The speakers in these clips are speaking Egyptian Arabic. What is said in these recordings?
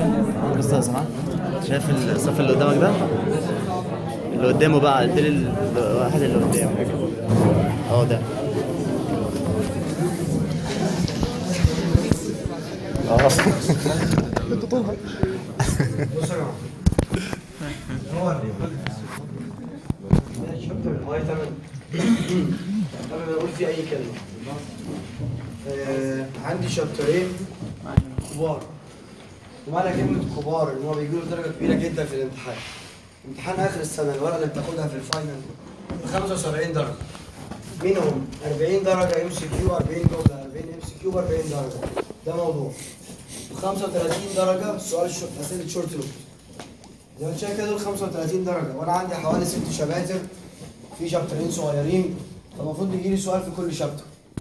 بص يا سماح شايف الصف اللي قدامك ده اللي قدامه بقى اديلي الواحد اللي قدامه اهو ده اه شابتر الفيتامين قبل ما نقول فيه اي كلمه آه عندي شابترين كبار ومعنى كلمه كبار ان هو بيجيبوا درجه كبيره جدا في الامتحان امتحان اخر السنه الورقه اللي بتاخدها في الفاينل ب 75 درجه منهم 40 درجه ام سي كيو 40 جمله 40 ام سي كيو 40 درجه ده موضوع و 35 درجه سؤال شو... اسئله شورت نوت زي ما انت شايف كده دول 35 درجه وانا عندي حوالي ست شباتر في شابترين صغيرين فالمفروض يجي لي سؤال في كل شابتر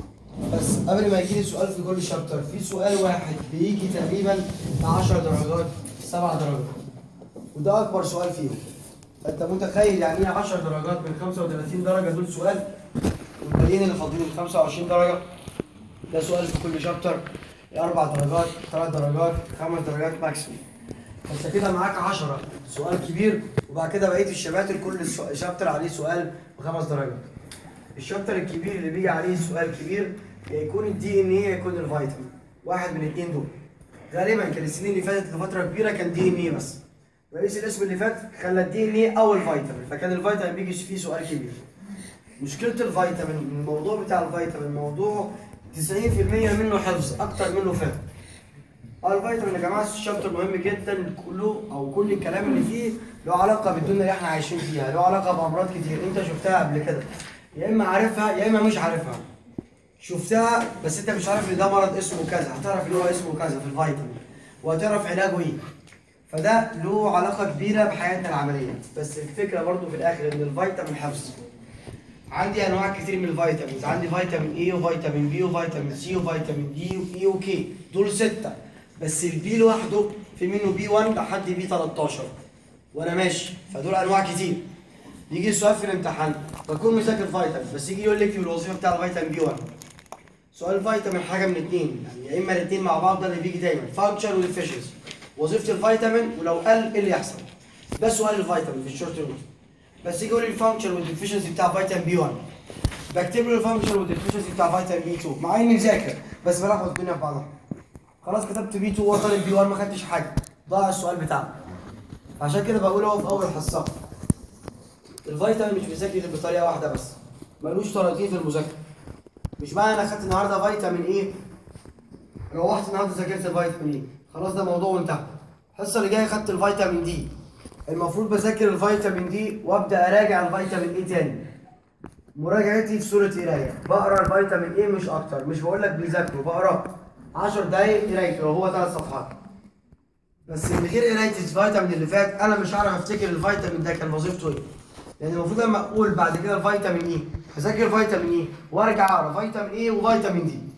بس قبل ما يجي لي سؤال في كل شابتر في سؤال واحد بيجي تقريبا 10 درجات 7 درجات وده اكبر سؤال فيهم فانت متخيل يعني ايه 10 درجات من 35 درجه دول سؤال والباقيين اللي فاضلين 25 درجه ده سؤال في كل شابتر اربع درجات ثلاث درجات خمس درجات ماكسيموم فانت كده معاك 10 سؤال كبير وبعد كده بقيه الشباتر كل سو- شابتر عليه سؤال بخمس درجات الشابتر الكبير اللي بيجي عليه سؤال كبير يا يكون الدي ان ايه يا يكون الفيتامين واحد من الاثنين دول غالبا كان السنين اللي فاتت لفتره كبيره كان دي ان ايه بس رئيس القسم اللي فات خلى الدي ان ايه او الفيتامين فكان الفيتامين بيجي فيه سؤال كبير مشكله الفيتامين الموضوع بتاع الفيتامين موضوع 90% منه حفظ اكتر منه فهم اه الفيتامين يا جماعه الشابتر مهم جدا كله او كل الكلام اللي فيه له علاقه بالدنيا اللي احنا عايشين فيها له علاقه بامراض كتير انت شفتها قبل كده يا اما عارفها يا اما مش عارفها شفتها بس انت مش عارف ان ده مرض اسمه كذا هتعرف ان هو اسمه كذا في الفيتامين وهتعرف علاجه ايه فده له علاقه كبيره بحياتنا العمليه بس الفكره برضو في الاخر ان الفيتامين حفظ عندي انواع كتير من الفيتامينز عندي فيتامين اي وفيتامين بي وفيتامين سي وفيتامين دي واي وكي دول ستة بس البي لوحده في منه بي 1 لحد بي 13 وانا ماشي فدول انواع كتير يجي السؤال في الامتحان بكون مذاكر فيتامين بس يجي يقول لك في الوظيفه بتاع الفيتامين بي 1 سؤال فيتامين حاجه من اتنين يعني يا اما الاتنين مع بعض ده اللي بيجي دايما فانكشن وديفيشنسي وظيفه الفيتامين ولو قل ايه اللي يحصل ده سؤال الفيتامين في الشورت نوت بس يجي يقول لي الفانكشن والديفيشنسي بتاع فيتامين بي 1 بكتب له الفانكشن والديفيشنسي بتاع فيتامين بي 2 مع اني مذاكر بس بلخبط الدنيا في بعضها خلاص كتبت بي 2 وطالب بي 1 ما خدتش حاجه ضاع السؤال بتاعنا عشان كده بقول اهو في اول حصه الفيتامين مش بيذاكر غير بطريقه واحده بس ملوش طريقتين في المذاكره مش معنى انا خدت النهارده فيتامين ايه روحت النهارده ذاكرت الفيتامين ايه خلاص ده موضوع وانتهى الحصه اللي جايه خدت الفيتامين دي المفروض بذاكر الفيتامين دي وابدا اراجع الفيتامين ايه تاني مراجعتي في صوره قرايه بقرا الفيتامين ايه مش اكتر مش بقول لك بيذاكره بقراه 10 دقايق قرايته وهو ثلاث صفحات بس من غير قرايه الفيتامين اللي فات انا مش هعرف افتكر الفيتامين ده كان وظيفته ايه لان المفروض لما اقول بعد كده الفيتامين ايه هذاكر فيتامين ايه وارجع اقرا فيتامين ايه وفيتامين دي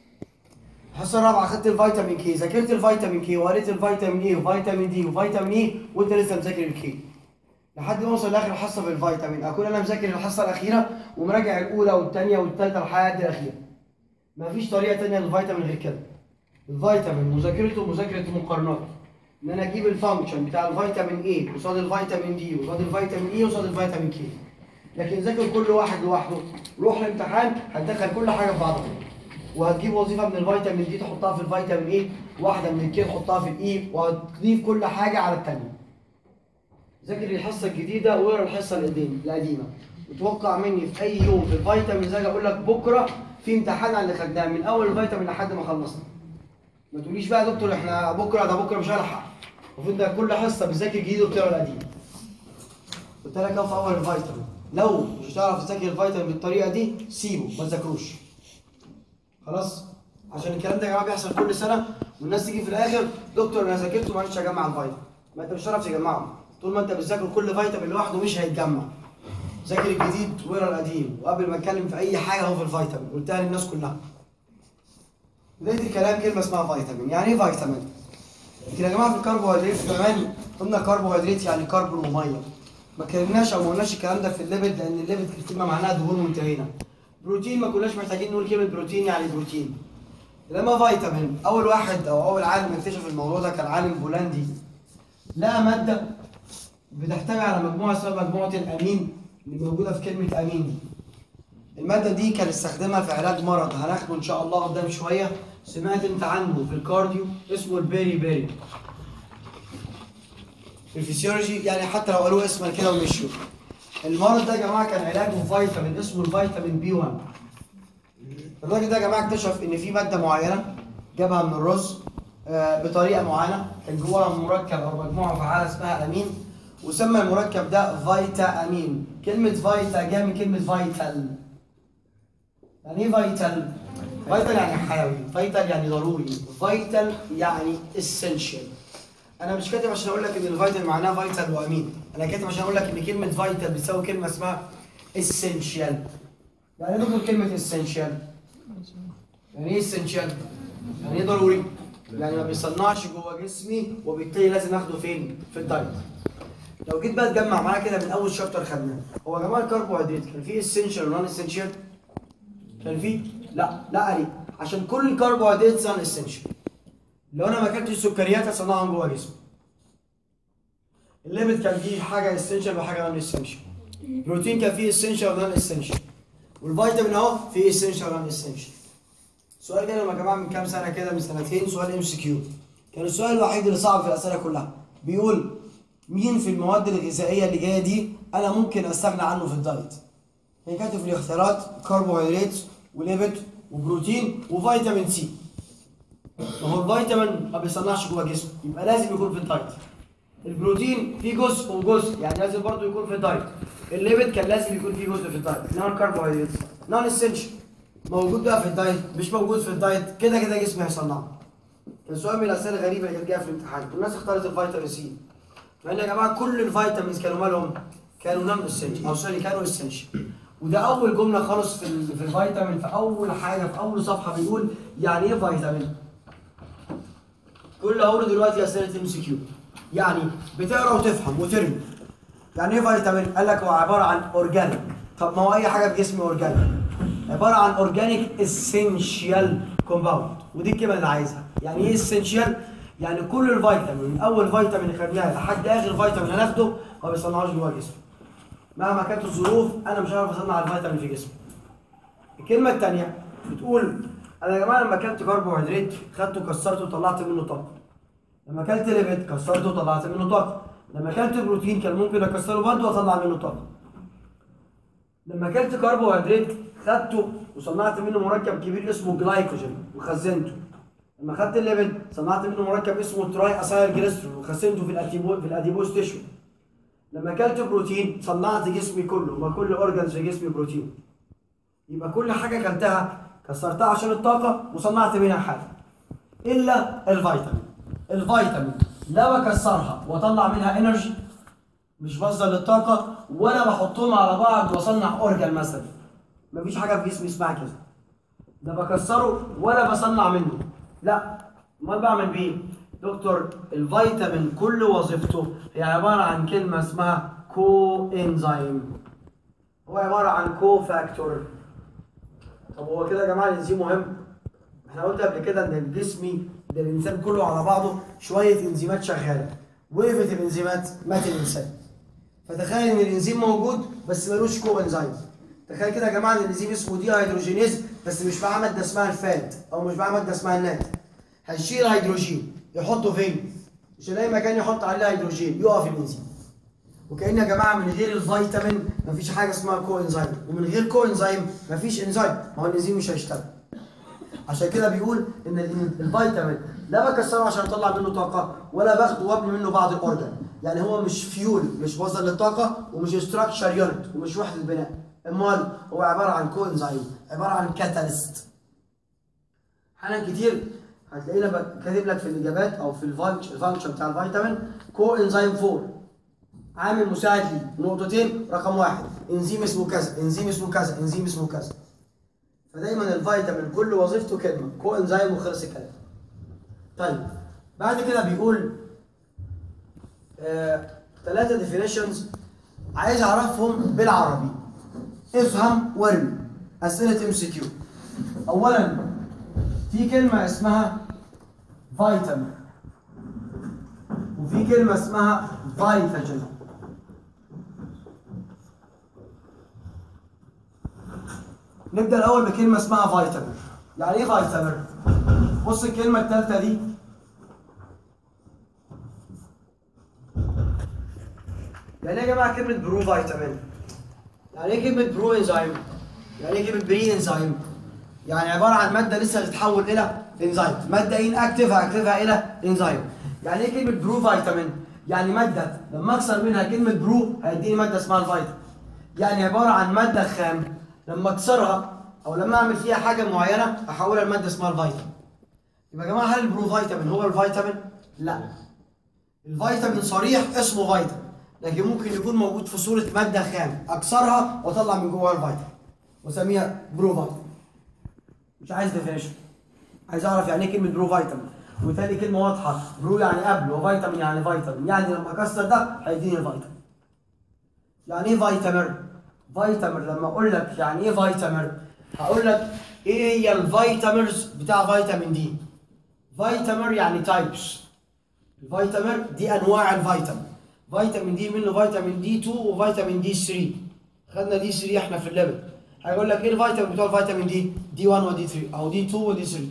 الحصه الرابعه خدت الفيتامين كي ذاكرت الفيتامين كي وقريت الفيتامين ايه وفيتامين دي وفيتامين ايه وانت لسه مذاكر الكي لحد ما اوصل لاخر حصه في الفيتامين اكون انا مذاكر الحصه الاخيره ومراجع الاولى والثانيه والثالثه لحد الاخيره مفيش طريقه ثانيه للفيتامين غير كده الفيتامين مذاكرته مذاكره مقارنات ان انا اجيب الفانكشن بتاع الفيتامين ايه قصاد الفيتامين دي قصاد الفيتامين ايه قصاد الفيتامين كي لكن ذاكر كل واحد لوحده روح الامتحان هتدخل كل حاجه في بعضها وهتجيب وظيفه من الفيتامين دي تحطها في الفيتامين ايه واحده من الكي تحطها في الاي وهتضيف كل حاجه على الثانيه ذاكر الحصه الجديده واقرا الحصه القديمه القديمه وتوقع مني في اي يوم في الفيتامين زي اقول لك بكره في امتحان على اللي خدناه من اول الفيتامين لحد ما خلصنا ما تقوليش بقى يا دكتور احنا بكره ده بكره مش هلحق المفروض ده كل حصه بتذاكر جديد وبتقرا القديم قلت لك اهو في اول الفيتامين لو مش هتعرف تذاكر الفيتامين بالطريقه دي سيبه ما تذاكروش خلاص عشان الكلام ده يا جماعه بيحصل كل سنه والناس تيجي في الاخر دكتور انا ذاكرت وما عرفتش اجمع الفيتامين ما انت مش هتعرف تجمعهم طول ما انت بتذاكر كل فيتامين لوحده مش هيتجمع ذاكر الجديد واقرا القديم وقبل ما اتكلم في اي حاجه هو في الفيتامين قلتها للناس كلها بدايه الكلام كلمه اسمها فيتامين يعني ايه فيتامين لكن يا جماعه في الكربوهيدرات زمان قلنا كربوهيدرات يعني كربون وميه ما كلمناش او ما قلناش الكلام ده في الليبيد لان الليبيد كلمه معناها دهون وانتهينا بروتين ما كناش محتاجين نقول كلمه بروتين يعني بروتين لما فيتامين اول واحد او اول عالم اكتشف الموضوع ده كان عالم بولندي لقى ماده بتحتوي على مجموعه اسمها مجموعه الامين اللي موجوده في كلمه امين دي. الماده دي كان استخدمها في علاج مرض هناخده ان شاء الله قدام شويه سمعت انت عنه في الكارديو اسمه البيري بيري في الفسيولوجي يعني حتى لو قالوا اسما كده ومشوا المرض ده يا جماعه كان علاجه فيتامين اسمه الفيتامين بي 1 الراجل ده يا جماعه اكتشف ان في ماده معينه جابها من الرز آه، بطريقه معينه كان جواها مركب او مجموعه فعاله اسمها امين وسمى المركب ده فيتا امين كلمه فيتا جايه من كلمه فيتال يعني ايه فيتال؟ فيتال يعني حيوي فيتال يعني ضروري فيتال يعني اسينشال انا مش كاتب عشان اقول لك ان الفيتال معناه فيتال وامين انا كاتب عشان اقول لك ان كلمه فيتال بتساوي كلمه اسمها اسينشال يعني ايه دكتور كلمه اسينشال يعني ايه اسينشال يعني ايه ضروري يعني ما بيصنعش جوه جسمي وبالتالي لازم اخده فين في الدايت لو جيت بقى تجمع معايا كده من اول شابتر خدناه هو يا جماعه الكربوهيدرات كان فيه اسينشال ونون اسينشال كان فيه لا لا ليه عشان كل الكربوهيدرات نون اسينشال لو انا ما اكلتش سكريات هصنعهم جوه جسمي الليمت كان فيه حاجه اسينشال وحاجه نون اسينشال البروتين كان فيه اسينشال ونون اسينشال والفيتامين اهو فيه اسينشال ونون اسينشال سؤال جالي يا جماعه من كام سنه كده من سنتين سؤال ام سي كيو كان السؤال الوحيد اللي صعب في الاسئله كلها بيقول مين في المواد الغذائيه اللي جايه دي انا ممكن استغنى عنه في الدايت هي كاتب في الاختيارات كربوهيدرات وليبت وبروتين وفيتامين سي ما هو الفيتامين ما بيصنعش جوه جسمه يبقى لازم يكون في الدايت البروتين فيه جزء وجزء يعني لازم برضه يكون في الدايت الليبت كان لازم يكون فيه جزء في الدايت انما الكربوهيدرات نون اسينشال موجود بقى في الدايت مش موجود في الدايت كده كده جسمي هيصنعه كان سؤال من الاسئله الغريبه اللي كانت جايه في الامتحان الناس اختارت الفيتامين سي مع ان يا جماعه كل الفيتامينز كانوا مالهم كانوا نون اسينشال او سوري كانوا اسينشال وده اول جمله خالص في ال- في الفيتامين في اول حاجه في اول صفحه بيقول يعني ايه فيتامين كل اللي هقوله دلوقتي اسئله ام سي كيو يعني بتقرا وتفهم وترمي يعني ايه فيتامين قال لك هو عباره عن اورجانيك طب ما هو اي حاجه في جسمي اورجانيك عباره عن اورجانيك اسينشال كومباوند ودي الكلمه اللي عايزها يعني ايه اسينشال يعني كل الفيتامين من اول فيتامين خدناه لحد اخر فيتامين هناخده ما بيصنعوش جوه جسمي مهما كانت الظروف انا مش هعرف اصنع الفيتامين في جسمي الكلمه الثانيه بتقول انا يا جماعه لما اكلت كربوهيدرات خدته كسرته وطلعت منه طاقه لما اكلت ليبت كسرته وطلعت منه طاقه لما اكلت بروتين كان ممكن اكسره برضه واطلع منه طاقه لما اكلت كربوهيدرات خدته وصنعت منه مركب كبير اسمه جلايكوجين وخزنته لما خدت الليبيد صنعت منه مركب اسمه تراي اسايل جليسترول وخزنته في الاديبو في الاديبوز تيشو لما اكلت بروتين صنعت جسمي كله ما كل اورجانز في جسمي بروتين يبقى كل حاجه اكلتها كسرتها عشان الطاقه وصنعت منها حاجه الا الفيتامين الفيتامين لا بكسرها واطلع منها انرجي مش مصدر للطاقه ولا بحطهم على بعض واصنع اورجان مثلا مفيش حاجه في جسمي اسمها كده ده بكسره ولا بصنع منه لا امال بعمل بيه دكتور الفيتامين كل وظيفته هي عباره عن كلمه اسمها كو انزيم هو عباره عن كو فاكتور طب هو كده يا جماعه الانزيم مهم احنا قلنا قبل كده ان الجسمي ده الانسان كله على بعضه شويه انزيمات شغاله وقفت الانزيمات مات الانسان فتخيل ان الانزيم موجود بس ملوش كو انزيم تخيل كده يا جماعه ان الانزيم اسمه دي هيدروجينيز بس مش معاه ماده اسمها الفات او مش معاه ماده اسمها النات هيشيل هيدروجين يحطه فين؟ مش هيلاقي مكان يحط عليه هيدروجين يقف الانزيم وكأن يا جماعه من غير الفيتامين مفيش حاجه اسمها كو انزيم ومن غير كو انزيم مفيش انزيم ما هو الانزيم مش هيشتغل عشان كده بيقول ان ال- الفيتامين لا بكسره عشان اطلع منه طاقه ولا باخده وابني منه بعض الاورجان يعني هو مش فيول مش مصدر للطاقه ومش ستراكشر يونت ومش وحده بناء امال هو عباره عن كو انزيم عباره عن كاتاليست احيانا كتير هتلاقينا بك- كاتب لك في الاجابات او في الفانكشن الفانكشن بتاع الفيتامين كو انزيم 4 عامل مساعد ليه نقطتين رقم واحد انزيم اسمه كذا انزيم اسمه كذا انزيم اسمه كذا فدايما الفيتامين كل وظيفته كلمه كو انزيم وخلص الكلام طيب بعد كده بيقول ثلاثة ديفينيشنز عايز اعرفهم بالعربي افهم وارمي اسئله ام سي كيو اولا في كلمة اسمها فيتامين وفي كلمة اسمها فيتاجين نبدأ الأول بكلمة اسمها فيتامين يعني إيه فيتامين؟ بص الكلمة الثالثة دي يعني ايه يا جماعه كلمه برو فيتامين يعني ايه كلمه برو انزيم يعني ايه كلمه بري انزيم يعني عباره عن ماده لسه تتحول الى انزيم ماده ان اكتف هاكتفها الى انزيم يعني ايه كلمه برو فيتامين يعني ماده لما اكسر منها كلمه برو هيديني ماده اسمها الفيتامين يعني عباره عن ماده خام لما اكسرها او لما اعمل فيها حاجه معينه احولها لماده اسمها الفيتامين يبقى يا جماعه هل البرو فيتامين هو الفيتامين لا الفيتامين صريح اسمه فيتامين لكن ممكن يكون موجود في صورة مادة خام أكسرها وأطلع من جواها الفيتامين وأسميها برو فيتامين مش عايز ديفينيشن عايز أعرف يعني إيه كلمة برو فيتامين وتاني كلمة واضحة برو يعني قبل وفيتامين يعني فيتامين يعني لما أكسر ده هيديني الفيتامين يعني إيه فيتامين؟ فيتامين لما أقول لك يعني إيه فيتامين؟ هقول لك إيه هي الفيتامينز بتاع فيتامين دي فيتامين يعني تايبس الفيتامين دي أنواع الفيتامين فيتامين دي منه فيتامين دي 2 وفيتامين دي 3 خدنا دي 3 احنا في الليفل هيقول لك ايه الفيتامين بتوع الفيتامين دي دي 1 ودي 3 او دي 2 ودي 3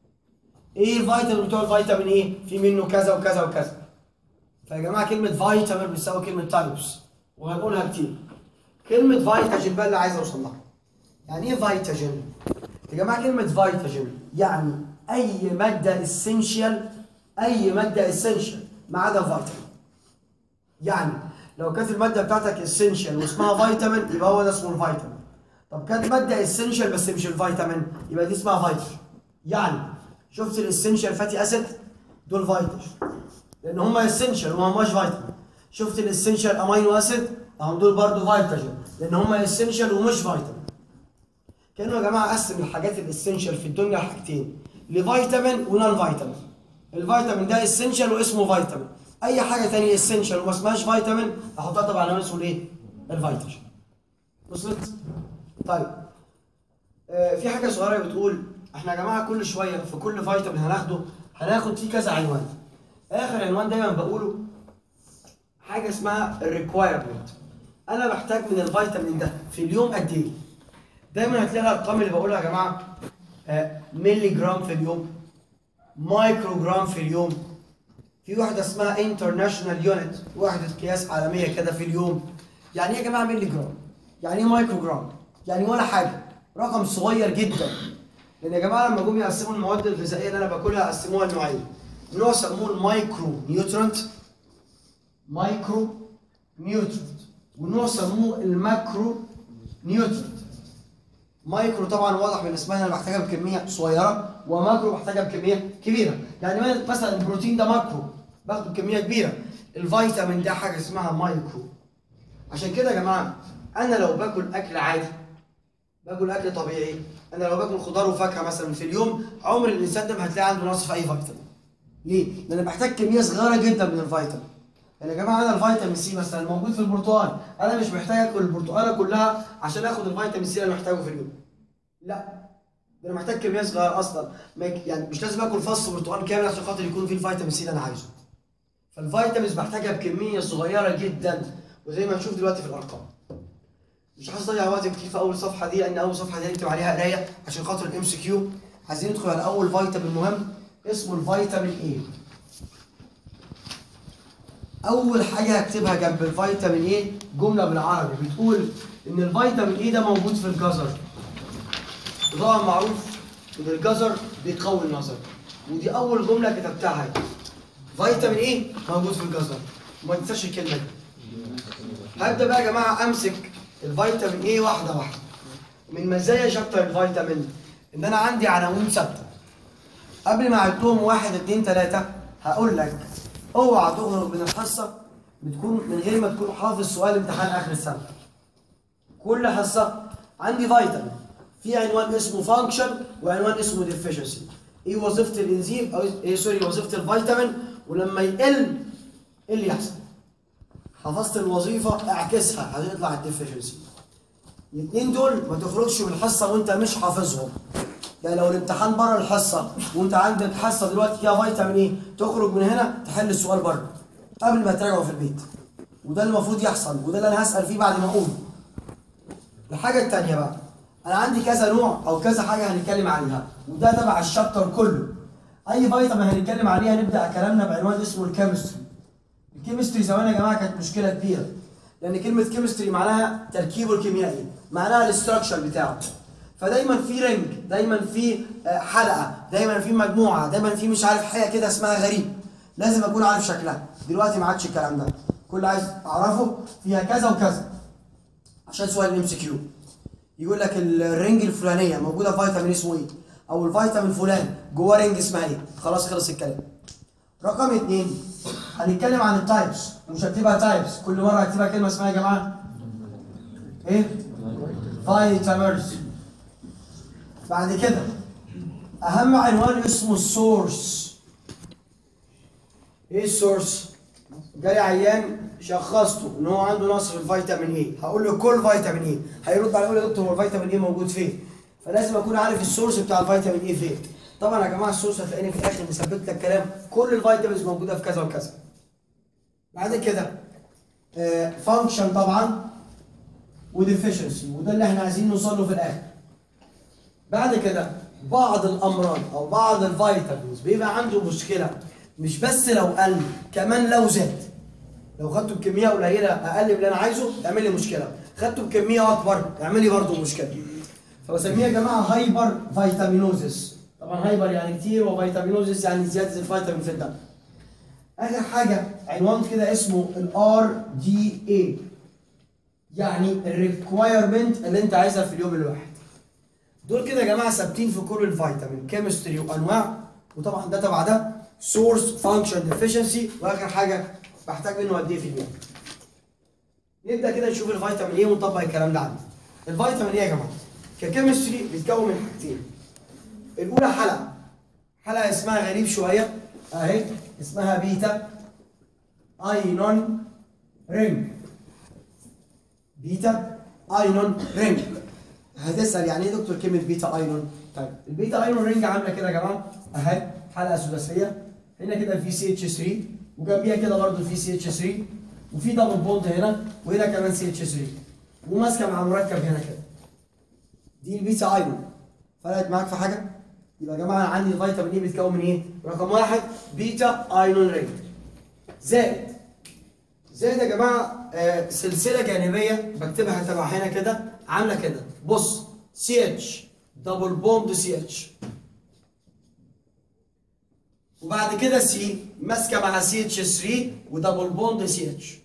ايه الفيتامين بتوع الفيتامين ايه في منه كذا وكذا وكذا فيا جماعه كلمه فيتامين بتساوي كلمه تايبس وهنقولها كتير كلمه فيتاجين بقى اللي عايز اوصل لها يعني ايه فيتاجين يا جماعه كلمه فيتاجين يعني اي ماده اسينشال اي ماده اسينشال ما عدا الفيتامين يعني لو كانت الماده بتاعتك اسينشال واسمها فيتامين يبقى هو ده اسمه الفيتامين طب كانت ماده اسينشال بس مش الفيتامين يبقى دي اسمها فيتامين يعني شفت الاسينشال فاتي اسيد دول فيتامين لان هم اسينشال وما هماش فيتامين شفت الاسينشال امينو اسيد اهم دول برضو فيتامين لان هم اسينشال ومش فيتامين كانوا يا جماعه قسم الحاجات الاسينشال في الدنيا لحاجتين لفيتامين ونون فيتامين الفيتامين ده اسينشال واسمه فيتامين اي حاجه ثانيه اسينشال وما اسمهاش فيتامين احطها طبعا على اسمه الايه الفيتامين وصلت طيب آه في حاجه صغيره بتقول احنا يا جماعه كل شويه في كل فيتامين هناخده هناخد فيه كذا عنوان اخر عنوان دايما بقوله حاجه اسمها الريكوايرمنت انا بحتاج من الفيتامين ده في اليوم قد ايه دايما هتلاقي الارقام اللي بقولها يا جماعه آه ملي جرام في اليوم مايكرو جرام في اليوم في واحدة اسمها انترناشونال يونت وحدة قياس عالمية كده في اليوم يعني ايه يا جماعة ملي جرام؟ يعني ايه مايكرو جرام؟ يعني ولا حاجة رقم صغير جدا لأن يا جماعة لما جم يقسموا المواد الغذائية اللي أنا باكلها قسموها لنوعين نوع سموه المايكرو نيوترنت مايكرو نيوترنت ونوع سموه الماكرو نيوترنت مايكرو طبعا واضح من اسمها انا بحتاجها بكميه صغيره وماكرو بحتاجها بكميه كبيره يعني مثلا البروتين ده ماكرو باخده بكميه كبيره الفيتامين ده حاجه اسمها مايكرو عشان كده يا جماعه انا لو باكل اكل عادي باكل اكل طبيعي انا لو باكل خضار وفاكهه مثلا في اليوم عمر الانسان ده ما هتلاقي عنده نقص في اي فيتامين ليه؟ لان انا بحتاج كميه صغيره جدا من الفيتامين يعني يا جماعه انا الفيتامين سي مثلا موجود في البرتقال انا مش محتاج اكل البرتقاله كلها عشان اخد الفيتامين سي اللي انا محتاجه في اليوم لا ده انا محتاج كميه صغيره اصلا يعني مش لازم اكل فص برتقال كامل عشان خاطر يكون فيه الفيتامين سي اللي انا عايزه فالفيتامينز بحتاجها بكميه صغيره جدا وزي ما هنشوف دلوقتي في الارقام مش عايز اضيع وقت كتير في اول صفحه دي لان اول صفحه دي هنكتب عليها قرايه عشان خاطر الام سي كيو عايزين ندخل على اول فيتامين مهم اسمه الفيتامين ايه اول حاجه هكتبها جنب الفيتامين ايه جمله بالعربي بتقول ان الفيتامين ايه ده موجود في الجزر وطبعا معروف ان الجزر بيقوي النظر ودي اول جمله كتبتها فيتامين ايه موجود في الجزر وما تنساش الكلمه دي هبدا بقى يا جماعه امسك الفيتامين ايه واحده واحده من مزايا شابتر الفيتامين ان انا عندي عناوين ثابته قبل ما اعدهم واحد اتنين تلاته هقول لك اوعى تخرج من الحصه بتكون من غير ما تكون حافظ سؤال امتحان اخر السنه كل حصه عندي فيتامين في عنوان اسمه فانكشن وعنوان اسمه ديفيشنسي ايه وظيفه الانزيم او ايه سوري وظيفه الفيتامين ولما يقل ايه اللي يحصل حفظت الوظيفه اعكسها هتطلع الديفيشنسي الاثنين دول ما تخرجش من الحصه وانت مش حافظهم يعني لو الامتحان بره الحصه وانت عندك حصه دلوقتي فيها فيتامين ايه تخرج من هنا تحل السؤال بره قبل ما تراجعه في البيت وده اللي المفروض يحصل وده اللي انا هسال فيه بعد ما اقول الحاجه الثانيه بقى انا عندي كذا نوع او كذا حاجه هنتكلم عليها وده تبع الشابتر كله اي فيتامين هنتكلم عليها نبدا كلامنا بعنوان اسمه الكيمستري الكيمستري زمان يا جماعه كانت مشكله كبيره لان كلمه كيمستري معناها تركيبه الكيميائي معناها الاستراكشر بتاعه فدايما في رنج دايما في آه، حلقه دايما في مجموعه دايما في مش عارف حاجه كده اسمها غريب لازم اكون عارف شكلها دلوقتي ما عادش الكلام ده كل عايز اعرفه فيها كذا وكذا عشان سؤال الام سي كيو يقول لك الرنج الفلانيه موجوده في فيتامين اسمه ايه او الفيتامين الفلاني جواه رنج اسمها ايه خلاص خلص الكلام رقم اثنين هنتكلم عن التايبس مش هكتبها تايبس كل مره هكتبها كلمه اسمها يا جماعه ايه فيتامينز بعد كده اهم عنوان اسمه السورس ايه السورس جالي عيان شخصته ان هو عنده نقص في الفيتامين ايه هقول له كل فيتامين ايه هيرد علي يقول لي يا دكتور هو الفيتامين ايه موجود فين فلازم اكون عارف السورس بتاع الفيتامين ايه فين طبعا يا جماعه السورس هتلاقيني في الاخر مثبت لك كلام كل الفيتامينز موجوده في كذا وكذا بعد كده فانكشن طبعا وديفيشنسي وده اللي احنا عايزين نوصل له في الاخر بعد كده بعض الامراض او بعض الفيتامينز بيبقى عنده مشكله مش بس لو قل كمان لو زاد لو خدته بكميه قليله اقل من اللي انا عايزه يعمل لي مشكله خدته بكميه اكبر يعمل لي برضه مشكله فبسميها يا جماعه هايبر فيتامينوزس طبعا هايبر يعني كتير وفيتامينوزس يعني زياده الفيتامين في الدم اخر حاجه عنوان كده اسمه الار دي اي يعني الريكوايرمنت اللي انت عايزها في اليوم الواحد دول كده يا جماعه ثابتين في كل الفيتامين كيمستري وانواع وطبعا ده تبع ده سورس فانكشن ديفيشنسي واخر حاجه بحتاج منه قد ايه في اليوم نبدا كده نشوف الفيتامين ايه ونطبق الكلام ده عندي الفيتامين ايه يا جماعه ككيمستري بيتكون من حاجتين الاولى حلقه حلقه اسمها غريب شويه اهي اسمها بيتا اينون رينج بيتا اينون رينج هتسال يعني ايه يا دكتور كلمه بيتا اينون طيب البيتا اينون رينج عامله كده يا جماعه اهي حلقه ثلاثيه هنا كده في سي اتش 3 وجنبيها كده برضه في سي اتش 3 وفي دبل بوند هنا وهنا كمان سي اتش 3 وماسكه مع مركب هنا كده دي البيتا اينون فرقت معاك في حاجه يبقى يا جماعه عندي الفيتامين ايه بيتكون من ايه رقم واحد بيتا اينون رينج زائد زائد يا جماعه آه سلسله جانبيه بكتبها تبع هنا كده عامله كده بص سي اتش دبل بوند سي اتش وبعد كده سي ماسكه مع سي اتش 3 ودبل بوند سي اتش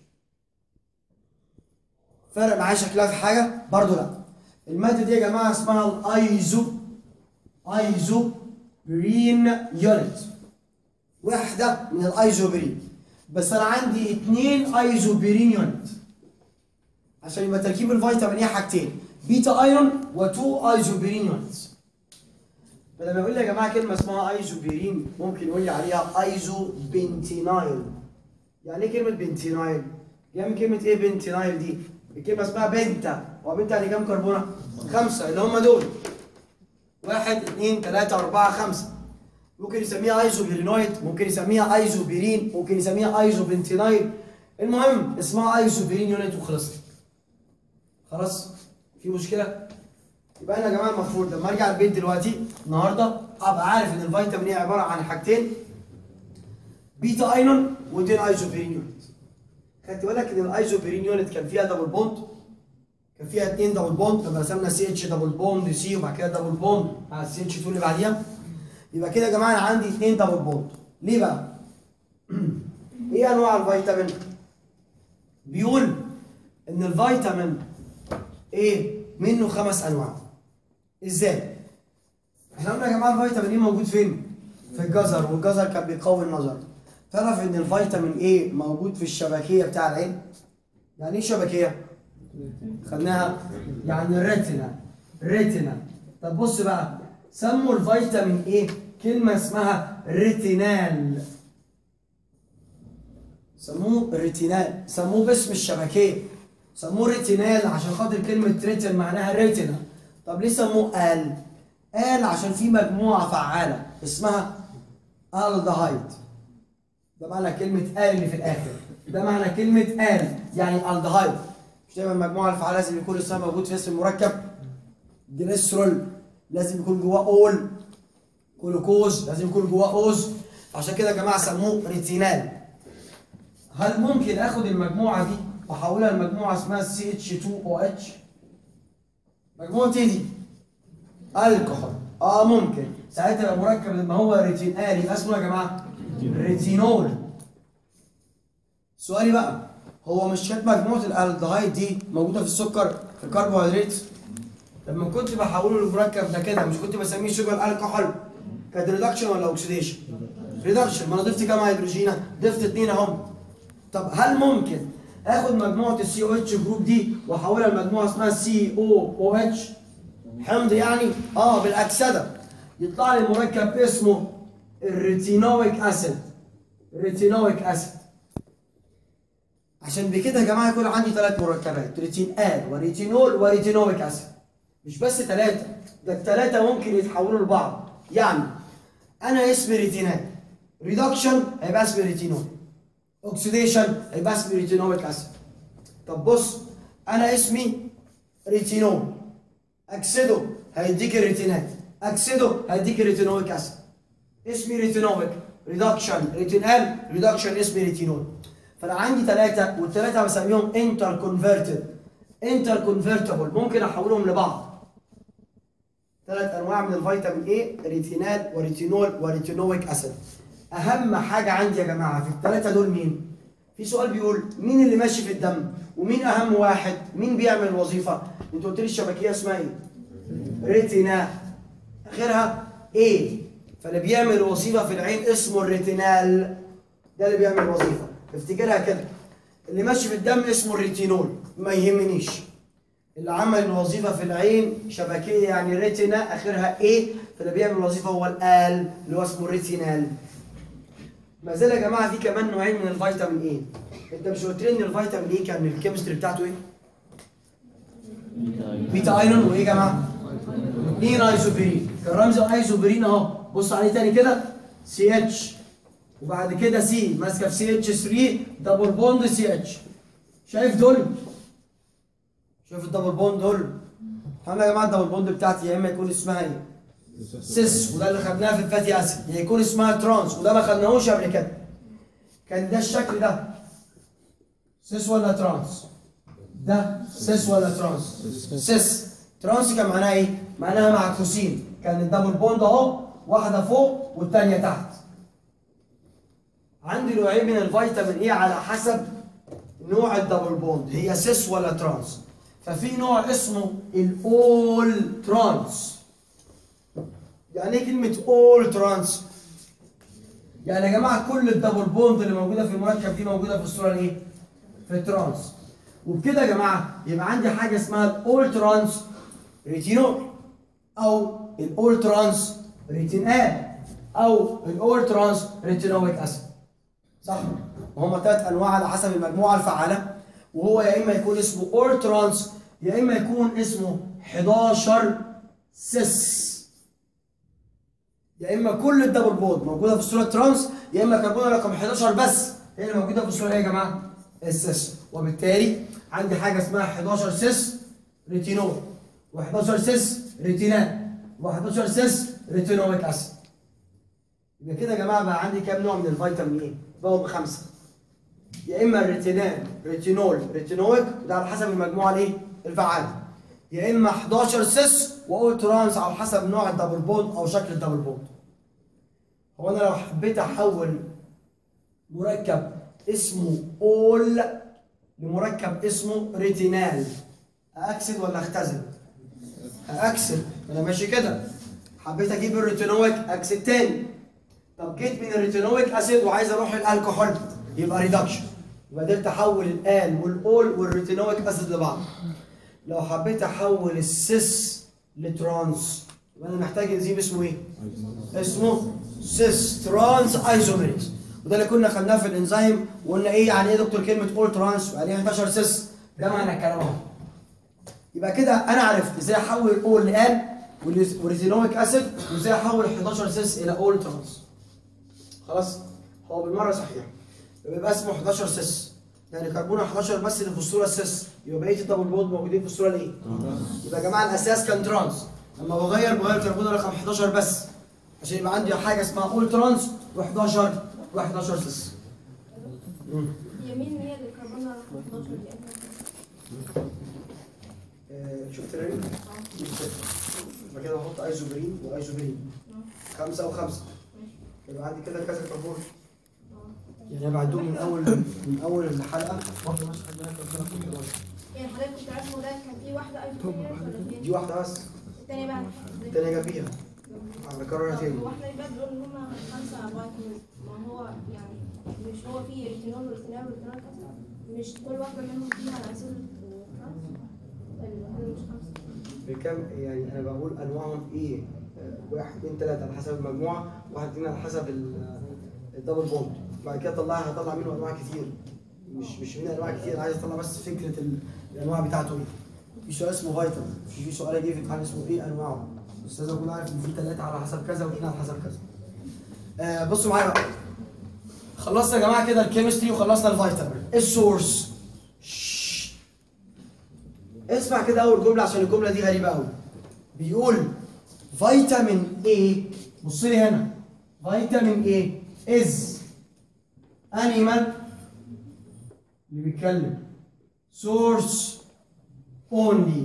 فرق معايا شكلها في حاجه برضو لا الماده دي يا جماعه اسمها الايزو ايزو برين يونت واحده من الايزوبرين بس انا عندي اثنين ايزوبرين يونت عشان يبقى تركيب الفيتامين ايه حاجتين بيتا ايرون وتو ايزوبرين يونتس فلما يقول لي يا جماعه كلمه اسمها ايزوبرين ممكن يقول لي عليها ايزو بنتينايل يعني ايه كلمه بنتينايل جايه من كلمه ايه بنتينايل دي الكلمه اسمها بنتا هو بنتا يعني كام كربونه خمسه اللي هم دول واحد اثنين ثلاثة أربعة خمسة ممكن يسميها ايزوبيرينويد ممكن يسميها ايزوبيرين ممكن يسميها ايزوبنتينايل المهم اسمها ايزوبيرين يونت وخلصت خلاص في مشكلة يبقى انا يا جماعة المفروض لما ارجع البيت دلوقتي النهارده ابقى عارف ان الفيتامين ايه عبارة عن حاجتين بيتا اينون واثنين ايزوبيرين يونت خدت بالك ان الايزوبيرين يونت كان فيها دبل بوند كان فيها اثنين دبل بوند لما رسمنا سي اتش دبل بوند سي وبعد كده دبل بوند مع السي اتش 2 اللي بعديها يبقى كده يا جماعه انا عندي اثنين دبل بوند ليه بقى؟ ايه انواع الفيتامين؟ بيقول ان الفيتامين ايه منه خمس انواع ازاي؟ احنا قلنا يا جماعه الفيتامين ايه موجود فين؟ في الجزر والجزر كان بيقوي النظر تعرف ان الفيتامين ايه موجود في الشبكيه بتاع العين؟ يعني ايه شبكيه؟ خدناها يعني الريتنا ريتنا طب بص بقى سموا الفيتامين ايه كلمة اسمها ريتينال سموه ريتينال سموه باسم الشبكية سموه ريتينال عشان خاطر كلمة ريتين معناها ريتنا طب ليه سموه ال قال عشان في مجموعه فعاله اسمها الدهايد ده معنى كلمه ال اللي في الاخر ده معنى كلمه ال يعني الدهايد مش دايما المجموعه الفعاله لازم يكون اسمها موجود في اسم المركب جليسرول لازم يكون جواه اول جلوكوز لازم يكون جواه اوز عشان كده يا جماعه سموه ريتينال هل ممكن اخد المجموعه دي واحولها لمجموعه اسمها سي اتش 2 او اتش مجموعه ايه دي؟ الكحول اه ممكن ساعتها يبقى مركب لما هو ريتينال يبقى اسمه يا جماعه ريتينول سؤالي بقى هو مش كانت مجموعه الالدهايد دي موجوده في السكر في الكربوهيدرات لما كنت بحوله للمركب ده كده مش كنت بسميه شوجر الكحول كانت ريدكشن ولا اوكسيديشن؟ ريدكشن ما انا ضفت كام هيدروجينه؟ ضفت اثنين اهم طب هل ممكن اخد مجموعه السي او اتش جروب دي واحولها لمجموعه اسمها سي او او اتش حمض يعني اه بالاكسده يطلع لي مركب اسمه الريتينويك اسيد ريتينويك اسيد عشان بكده يا جماعه يكون عندي ثلاث مركبات ريتين ال وريتينول وريتينويك اسيد مش بس ثلاثه ده الثلاثه ممكن يتحولوا لبعض يعني انا اسمي ريتينال ريدكشن هيبقى اسمي ريتينول اوكسيديشن هيبقى اسمي ريتينويك اسيد طب بص انا اسمي ريتينول اكسده هيديك الريتينات اكسده هيديك الريتينويك اسيد اسمي ريتينويك ريدكشن ريتينال ريدكشن اسمي ريتينول فانا عندي ثلاثه والثلاثه بسميهم انتر كونفرتد انتر كونفرتبل ممكن احولهم لبعض ثلاث انواع من الفيتامين اي ريتينال وريتينول وريتينويك اسيد اهم حاجه عندي يا جماعه في الثلاثه دول مين في سؤال بيقول مين اللي ماشي في الدم ومين اهم واحد مين بيعمل الوظيفه انت قلت لي الشبكيه اسمها ايه ريتينا اخرها ايه فاللي بيعمل الوظيفه في العين اسمه الريتينال ده اللي بيعمل الوظيفه افتكرها كده اللي ماشي في الدم اسمه الريتينول ما يهمنيش اللي عمل الوظيفه في العين شبكيه يعني ريتينا اخرها ايه فاللي بيعمل الوظيفه هو الال اللي هو اسمه الريتينال ما زال يا جماعه في كمان نوعين من الفيتامين ايه انت مش قلت لي ان الفيتامين ايه كان الكيمستري بتاعته ايه بيتا ايرون وايه يا جماعه اثنين ايزوبرين كان رمز ايزوبرين اهو بص عليه تاني كده سي اتش وبعد كده سي ماسكه في سي اتش 3 دبل بوند سي اتش شايف دول شايف الدبل بوند دول احنا يا جماعه الدبل بوند بتاعتي يا اما يكون اسمها ايه سيس وده اللي خدناها في الفاتي اسيد يا يكون اسمها ترانس وده ما خدناهوش قبل كده كان ده الشكل ده سيس ولا ترانس ده سيس ولا ترانس سيس ترانس كان معناها ايه معناها معكوسين كان الدبل بوند اهو واحده فوق والثانيه تحت عندي نوعين من الفيتامين ايه على حسب نوع الدبل بوند هي سيس ولا ترانس ففي نوع اسمه الاول ترانس يعني ايه كلمه اول ترانس يعني يا جماعه كل الدبل بوند اللي موجوده في المركب دي موجوده في الصوره الايه في الترانس وبكده يا جماعه يبقى عندي حاجه اسمها الاول ترانس ريتينول او الاول ترانس ريتينال او الاول ترانس ريتينويك اسيد صح وهما ثلاث انواع على حسب المجموعه الفعاله وهو يا اما يكون اسمه اول ترانس يا اما يكون اسمه 11 سيس يا اما كل الدبل بوند موجوده في الصوره ترانس يا اما كربون رقم 11 بس هي اللي موجوده في الصوره ايه يا جماعه السيس وبالتالي عندي حاجه اسمها 11 سيس ريتينول و11 سيس ريتينال و11 سيس ريتينويك اسيد يبقى كده يا جماعه بقى عندي كام نوع من الفيتامين ايه بقوا بخمسه يا اما الريتينال ريتينول ريتينويك ده على حسب المجموعه الايه الفعاله يا اما 11 سيس واول ترانس على حسب نوع الدبل بوند او شكل الدبل بوند هو انا لو حبيت احول مركب اسمه اول لمركب اسمه ريتينال اكسد ولا اختزل اكسد انا ماشي كده حبيت اجيب الريتينويك اكسد تاني طب جيت من الريتينويك اسيد وعايز اروح الالكحول يبقى ريدكشن يبقى قدرت احول الال والاول والريتينويك اسيد لبعض لو حبيت احول السيس لترانس يبقى انا محتاج انزيم اسمه ايه؟ اسمه سيس ترانس ايزوميريز وده اللي كنا خدناه في الانزيم وقلنا ايه يعني ايه دكتور كلمه اول ترانس يعني 11 سيس ده معنى الكلام اهو يبقى كده انا عرفت ازاي احول اول لال والريزينوميك اسيد وازاي احول 11 سيس الى اول ترانس خلاص هو بالمره صحيح بيبقى اسمه 11 سيس يعني كربون 11 بس اللي في الصوره السيس يبقى بقيه الدبل بوند موجودين في الصوره الايه؟ يبقى يا جماعه الاساس كان ترانس لما بغير بغير كربون رقم 11 بس عشان يبقى عندي حاجه اسمها اول ترانس و11 و11 سيس يمين هي اللي كربونها رقم 11 دي آه، شفت الرينج؟ يبقى كده بحط ايزوبرين وايزوبرين خمسة وخمسة يبقى عندي كده كذا كربون يعني انا بعدهم من اول من اول الحلقة واحدة بس خد بالك ربنا يكون في الوقت. يعني حضرتك كنت عارف ده كان في واحده ايزوبرين ولا في دي واحدة بس الثانيه بقى التانية جنبيها هنكررها تاني هو احنا يبقى بنقول ان هم خمسه فيتامينز ما هو يعني مش هو في ريتينول وريتينال وريتينال كذا مش كل واحده منهم فيها اسيد مش خمسه بكم يعني انا بقول انواعهم ايه آه، واحد اثنين ثلاثة على حسب المجموعة واحد اثنين على حسب ال- الدبل بوند بعد كده طلعها هطلع منه انواع كتير مش مش منه انواع كتير انا عايز اطلع بس فكرة ال- الانواع بتاعته ايه في سؤال اسمه فيتامين في في سؤال جه في الامتحان اسمه ايه انواعه بس لازم اكون عارف ان في ثلاثة على حسب كذا واثنين على حسب كذا آه بصوا معايا بقى خلصنا يا جماعة كده الكيمستري وخلصنا الفيتامين السورس شش. اسمع كده اول جمله عشان الجمله دي غريبه قوي بيقول فيتامين A بص لي هنا فيتامين A از انيمال اللي بيتكلم سورس اونلي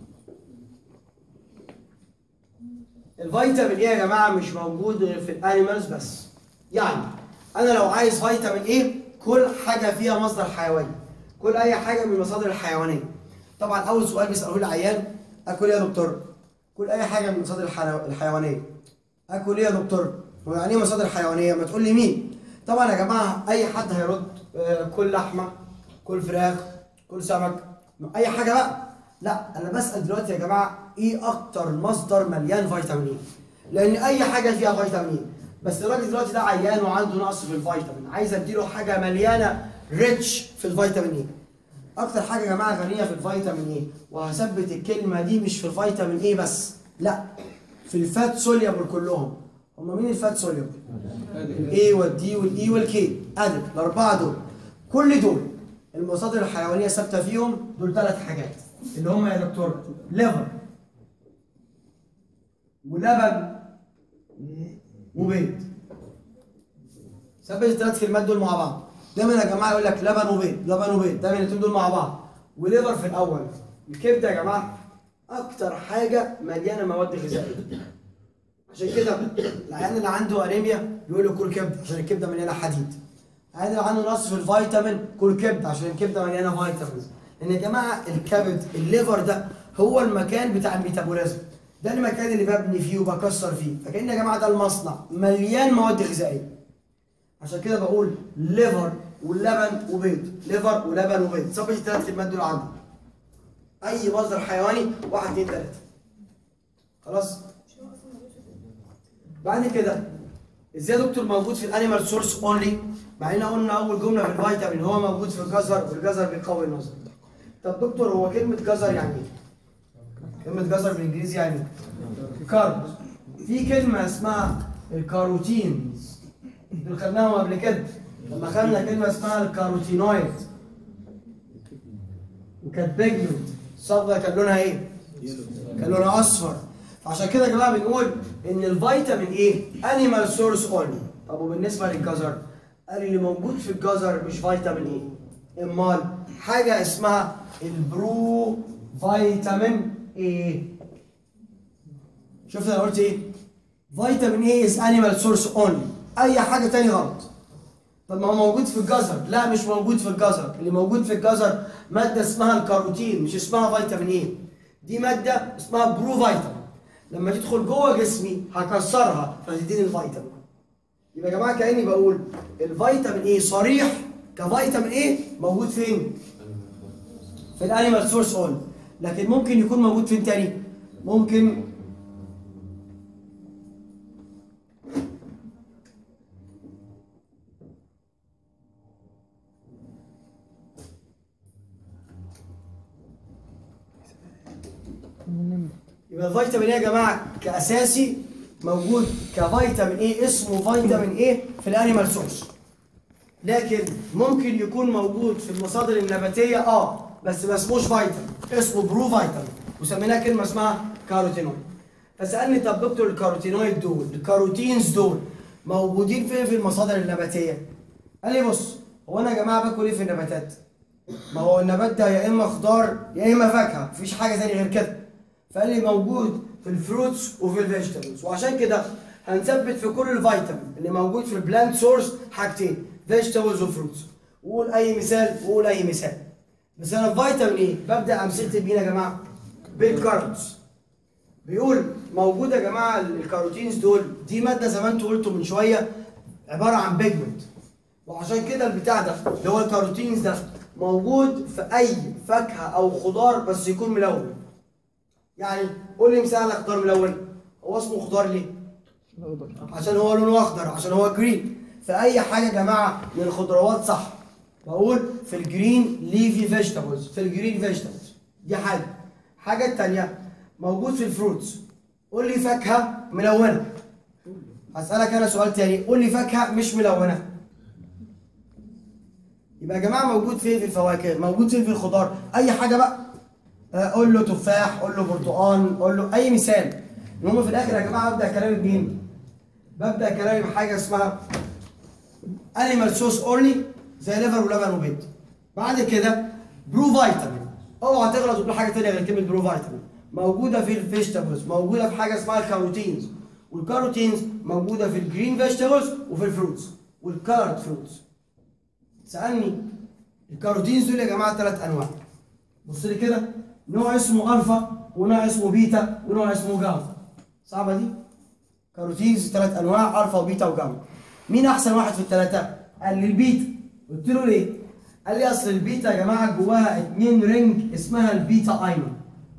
الفيتامين ايه يا جماعه مش موجود غير في الانيمالز بس يعني انا لو عايز فيتامين ايه كل حاجه فيها مصدر حيواني كل اي حاجه من المصادر الحيوانيه طبعا اول سؤال بيسالوه العيان اكل ايه يا دكتور كل اي حاجه من المصادر الحيو- الحيوانيه اكل ايه يا دكتور هو يعني ايه مصادر حيوانيه ما تقول لي مين طبعا يا جماعه اي حد هيرد آه، كل لحمه كل فراخ كل سمك اي حاجه بقى لا انا بسال دلوقتي يا جماعه ايه اكتر مصدر مليان فيتامين ايه لان اي حاجه فيها فيتامين ايه بس الراجل دلوقتي ده عيان وعنده نقص في الفيتامين عايز اديله حاجه مليانه ريتش في الفيتامين ايه اكتر حاجه يا جماعه غنيه في الفيتامين ايه وهثبت الكلمه دي مش في الفيتامين ايه بس لا في الفات سوليبل كلهم هم مين الفات سوليبل الاي والدي والاي والكي ادي الاربعه دول كل دول المصادر الحيوانيه ثابته فيهم دول ثلاث حاجات اللي هم يا دكتور ليفر ولبن وبيض ثبت الثلاث كلمات دول مع بعض دايما يا جماعه يقول لك لبن وبيض لبن وبيض دايما الاثنين دول مع بعض وليفر في الاول الكبده يا جماعه اكتر حاجه مليانه مواد غذائيه عشان كده العيان اللي عنده انيميا يقول له كل كبده عشان الكبده مليانه حديد العيان اللي عنده نقص في الفيتامين كل كبده عشان الكبده مليانه فيتامينز لان يا جماعه الكبد الليفر ده هو المكان بتاع الميتابوليزم ده المكان اللي ببني فيه وبكسر فيه فكأن يا جماعه ده المصنع مليان مواد غذائيه عشان كده بقول ليفر واللبن وبيض ليفر ولبن وبيض ثبت الثلاث كلمات دول عندك اي مصدر حيواني واحد اثنين ثلاثه خلاص بعد كده ازاي يا دكتور موجود في الانيمال سورس اونلي مع ان قلنا اول جمله في الفيتامين هو موجود في الجزر والجزر بيقوي النظر طب دكتور هو كلمه جزر يعني ايه كلمه جزر بالانجليزي يعني ايه كارب في كلمه اسمها الكاروتينز دول خدناهم قبل كده لما خدنا كلمه اسمها الكاروتينويد وكانت بيجمنت الصبغه كان لونها ايه؟ كان لونها اصفر فعشان كده يا جماعه بنقول ان الفيتامين ايه؟ انيمال سورس اونلي طب وبالنسبه للجزر؟ قال اللي موجود في الجزر مش فيتامين ايه؟ امال حاجه اسمها البرو فيتامين ايه؟ شفت انا قلت ايه؟ فيتامين ايه از انيمال سورس اونلي اي حاجه تاني غلط طب ما هو موجود في الجزر لا مش موجود في الجزر اللي موجود في الجزر ماده اسمها الكاروتين مش اسمها فيتامين ايه دي ماده اسمها برو فيتامين لما تدخل جوه جسمي هكسرها فتديني الفيتامين يبقى يا جماعه كاني بقول الفيتامين ايه صريح كفيتامين ايه موجود فين في الانيمال سورس اول لكن ممكن يكون موجود فين تاني ممكن يبقى يبقى الفيتامين ايه يا جماعه كاساسي موجود كفيتامين ايه اسمه فيتامين ايه في الانيمال سورس لكن ممكن يكون موجود في المصادر النباتيه اه بس ما اسموش فيتامين اسمه برو فيتامين وسميناه كلمه اسمها كاروتينويد فسالني طب دكتور الكاروتينويد دول الكاروتينز دول موجودين فين في المصادر النباتيه قال لي بص هو انا يا جماعه باكل ايه في النباتات ما هو النبات ده يا اما خضار يا اما فاكهه مفيش حاجه تاني غير كده فقال لي موجود في الفروتس وفي الفيجيتابلز وعشان كده هنثبت في كل الفيتامين اللي موجود في البلانت سورس حاجتين فيجيتابلز وفروتس وقول اي مثال وقول اي مثال بس انا الفيتامين ايه ببدا امثلتي بيه يا جماعه بالكاروتس بيقول موجود يا جماعه الكاروتينز دول دي ماده زي ما انتوا قلتوا من شويه عباره عن بيجمنت وعشان كده البتاع ده اللي هو الكاروتينز ده موجود في اي فاكهه او خضار بس يكون ملون يعني قول لي مثال على خضار ملون هو اسمه خضار ليه عشان هو لونه اخضر عشان هو جرين في اي حاجه يا جماعه من الخضروات صح بقول في الجرين ليفي فيجيتابلز في الجرين فيجيتابلز دي حاجه حاجه التانيه موجود في الفروتس قول لي فاكهه ملونه هسالك انا سؤال تاني قول لي فاكهه مش ملونه يبقى يا جماعه موجود فين في الفواكه موجود فين في الخضار اي حاجه بقى آه، قول له تفاح قول له برتقال قول له اي مثال المهم في الاخر يا جماعه ابدا كلامي بمين ببدا كلامي بحاجه اسمها انيمال سوس اونلي زي ليفر ولبن وبيض بعد كده برو فيتامين اوعى تغلط وتقول حاجه ثانيه غير كلمه برو فيتامين موجوده في الفيجيتابلز موجوده في حاجه اسمها الكاروتينز والكاروتينز موجوده في الجرين فيجيتابلز وفي الفروتس والكارد فروتس سالني الكاروتينز دول يا جماعه ثلاث انواع بص لي كده نوع اسمه الفا ونوع اسمه بيتا ونوع اسمه جاما صعبه دي كاروتينز ثلاث انواع الفا وبيتا وجاما مين احسن واحد في الثلاثه قال لي البيتا قلت له ليه قال لي اصل البيتا يا جماعه جواها اتنين رينج اسمها البيتا اينون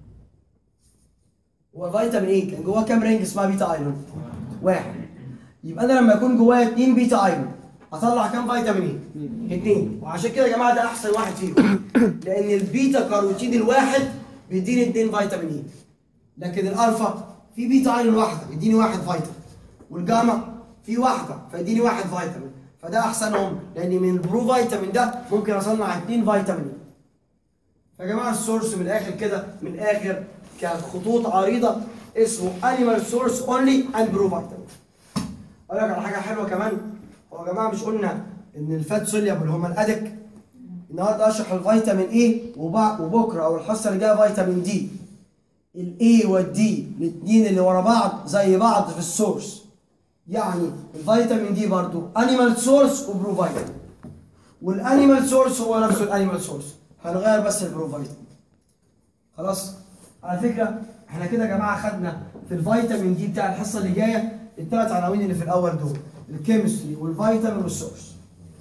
هو فيتامين ايه كان جواه كام رينج اسمها بيتا اينون واحد يبقى انا لما يكون جوايا اتنين بيتا اينون هطلع كام فيتامين ايه اتنين وعشان كده يا جماعه ده احسن واحد فيهم لان البيتا كاروتين الواحد بيديني اتنين فيتامين ايه لكن الالفا في بيتا اينون واحده يديني واحد فيتامين والجاما في واحده فيديني واحد فيتامين فده احسنهم لان من البرو فيتامين ده ممكن اصنع اتنين فيتامين يا جماعه السورس من الاخر كده من الاخر كخطوط عريضه اسمه انيمال سورس اونلي اند برو فيتامين اقول لك على حاجه حلوه كمان هو يا جماعه مش قلنا ان الفات سوليبل اللي هم الادك النهارده اشرح الفيتامين ايه وبع- وبكره او الحصه اللي جايه فيتامين دي الاي والدي الاثنين اللي ورا بعض زي بعض في السورس يعني الفيتامين دي برضو انيمال سورس وبرو فيتامين والانيمال سورس هو نفسه الانيمال سورس هنغير بس البرو فيتامين خلاص على فكره احنا كده يا جماعه خدنا في الفيتامين دي بتاع الحصه اللي جايه الثلاث عناوين اللي في الاول دول الكيمستري والفيتامين والسورس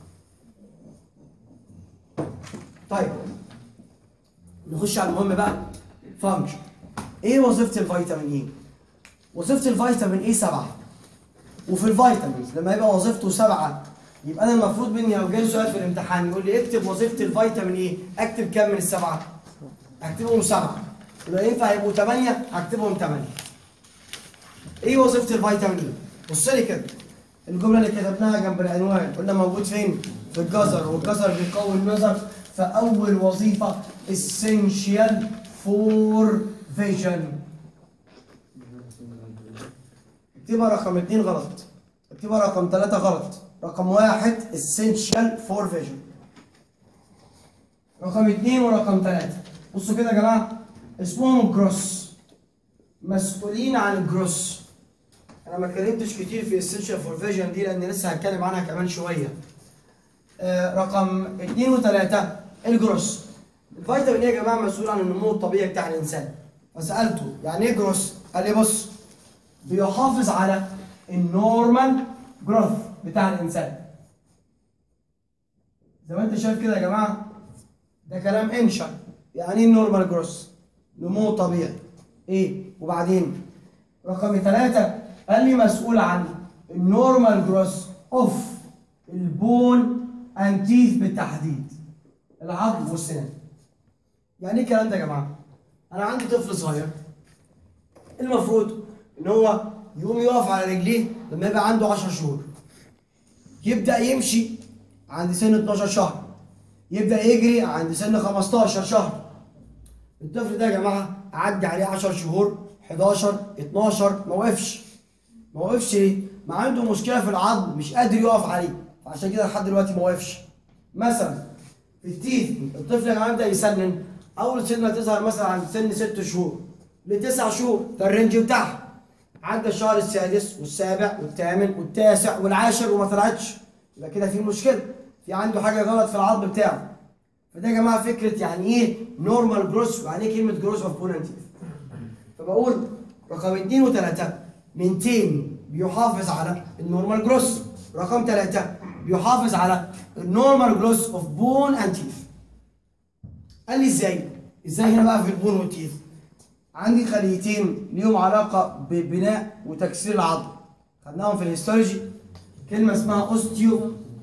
طيب نخش على المهم بقى فانكشن ايه وظيفه الفيتامين ايه وظيفه الفيتامين ايه سبعه وفي الفيتامينز لما يبقى وظيفته سبعه يبقى انا المفروض مني لو جالي سؤال في الامتحان يقول لي اكتب وظيفه الفيتامين ايه اكتب كام من السبعه اكتبهم سبعه ولو ينفع يبقوا ثمانيه هكتبهم ثمانيه ايه وظيفه الفيتامين ايه بص لي كده الجمله اللي كتبناها جنب العنوان قلنا موجود فين في الجزر والجزر بيقوي النظر فاول وظيفه essential for vision اكتبها رقم اتنين غلط اكتبها رقم ثلاثة غلط رقم واحد essential for vision رقم اتنين ورقم ثلاثة بصوا كده يا جماعة اسمهم جروس مسؤولين عن الجروس انا ما اتكلمتش كتير في essential for vision دي لان لسه هتكلم عنها كمان شوية آه رقم اتنين وثلاثة الجروس الفيتامين ايه يا جماعة مسؤول عن النمو الطبيعي بتاع الانسان فسألته يعني ايه جروس؟ قال لي بص بيحافظ على النورمال جروث بتاع الانسان زي ما انت شايف كده يا جماعه ده كلام انشا يعني ايه النورمال جروث نمو طبيعي ايه وبعدين رقم ثلاثة قال لي مسؤول عن النورمال جروث اوف البون اند تيث بالتحديد العظم والسنان يعني ايه الكلام ده يا جماعه انا عندي طفل صغير المفروض ان هو يقوم يقف على رجليه لما يبقى عنده 10 شهور يبدا يمشي عند سن 12 شهر يبدا يجري عند سن 15 شهر الطفل ده يا جماعه عدى عليه 10 شهور 11 12 ما وقفش ما وقفش ليه؟ ما عنده مشكله في العظم مش قادر يقف عليه فعشان كده لحد دلوقتي ما وقفش مثلا في التيث الطفل يا جماعه يبدا يسنن اول سنه تظهر مثلا عند سن 6 شهور لتسع شهور ده الرينج بتاعها عدى الشهر السادس والسابع والثامن والتاسع والعاشر وما طلعتش يبقى كده في مشكله في عنده حاجه غلط في العظم بتاعه فده يا جماعه فكره يعني ايه نورمال جروس ويعني ايه كلمه جروس اوف بوننتيف فبقول رقم اثنين وثلاثه مينتين بيحافظ على النورمال جروس رقم ثلاثه بيحافظ على النورمال جروس اوف بون اند تيث قال لي ازاي؟ ازاي هنا بقى في البون والتيث؟ عندي خليتين ليهم علاقة ببناء وتكسير العظم خدناهم في الهيستولوجي كلمة اسمها اوستيو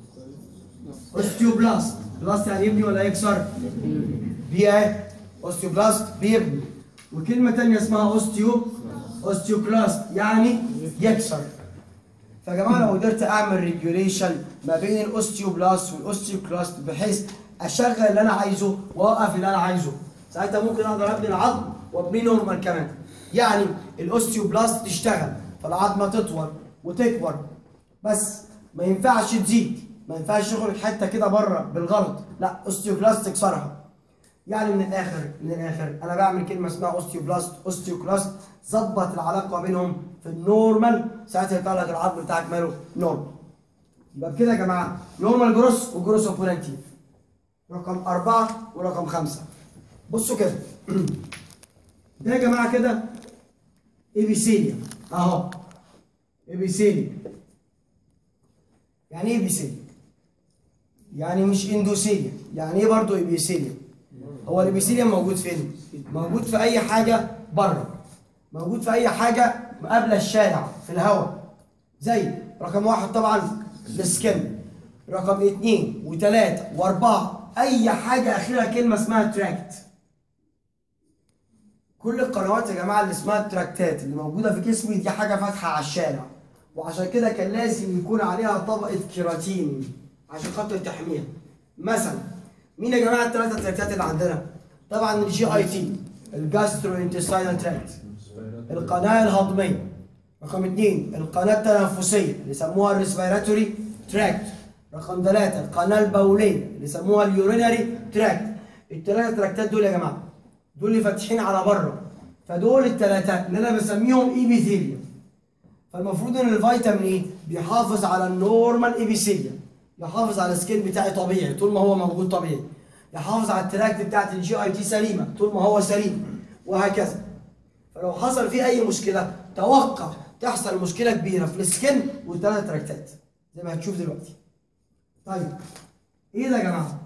اوستيوبلاست بلاست يعني يبني ولا يكسر؟ بي ايه اوستيوبلاست بيبني وكلمة تانية اسمها اوستيو اوستيوكلاست يعني يكسر فيا جماعة لو قدرت اعمل ريجوليشن ما بين الاوستيوبلاست والاوستيوكلاست بحيث اشغل اللي انا عايزه واوقف اللي انا عايزه ساعتها ممكن اقدر ابني العظم وابنيه نورمال كمان يعني الاوستيوبلاست تشتغل فالعظمه تطول وتكبر بس ما ينفعش تزيد ما ينفعش تخرج حته كده بره بالغلط لا اوستيوبلاست تكسرها يعني من الاخر من الاخر انا بعمل كلمه اسمها اوستيوبلاست اوستيوكلاست ظبط العلاقه بينهم في النورمال ساعتها يطلع لك العظم بتاعك ماله نورمال يبقى بكده يا جماعه نورمال جروس وجروس اوف بولانتيف رقم أربعة ورقم خمسة بصوا كده ده يا جماعة كده إبيسيليا أهو إبيسيليا يعني إيه إبيسيليا؟ يعني مش إندوسيليا يعني إيه برضه إبيسيليا؟ هو الإبيسيليا موجود فين؟ موجود في أي حاجة بره موجود في أي حاجة مقابلة الشارع في الهواء زي رقم واحد طبعا السكن رقم اثنين وثلاثة وأربعة أي حاجة أخيرا كلمة اسمها تراكت كل القنوات يا جماعة اللي اسمها التراكتات اللي موجودة في جسمي دي حاجة فاتحة على الشارع وعشان كده كان لازم يكون عليها طبقة كيراتين عشان خاطر تحميها مثلا مين يا جماعة الثلاثة تراكتات اللي عندنا؟ طبعا الجي اي تي الجاسترو انتستاينال تراكت القناة الهضمية رقم اثنين القناة التنفسية اللي يسموها الريسبيراتوري تراكت رقم ثلاثة القناة البولية اللي يسموها اليورينري تراكت الثلاثة تراكتات دول يا جماعة دول اللي فاتحين على بره فدول الثلاثة اللي أنا بسميهم إيبيثيليوم فالمفروض إن الفيتامين إيه بيحافظ على النورمال إيبيثيليوم يحافظ على السكين بتاعي طبيعي طول ما هو موجود طبيعي يحافظ على التراكت بتاعت الجي اي تي سليمة طول ما هو سليم وهكذا فلو حصل فيه أي مشكلة توقع تحصل مشكلة كبيرة في السكن والثلاث تراكتات زي ما هتشوف دلوقتي طيب ايه ده يا جماعه؟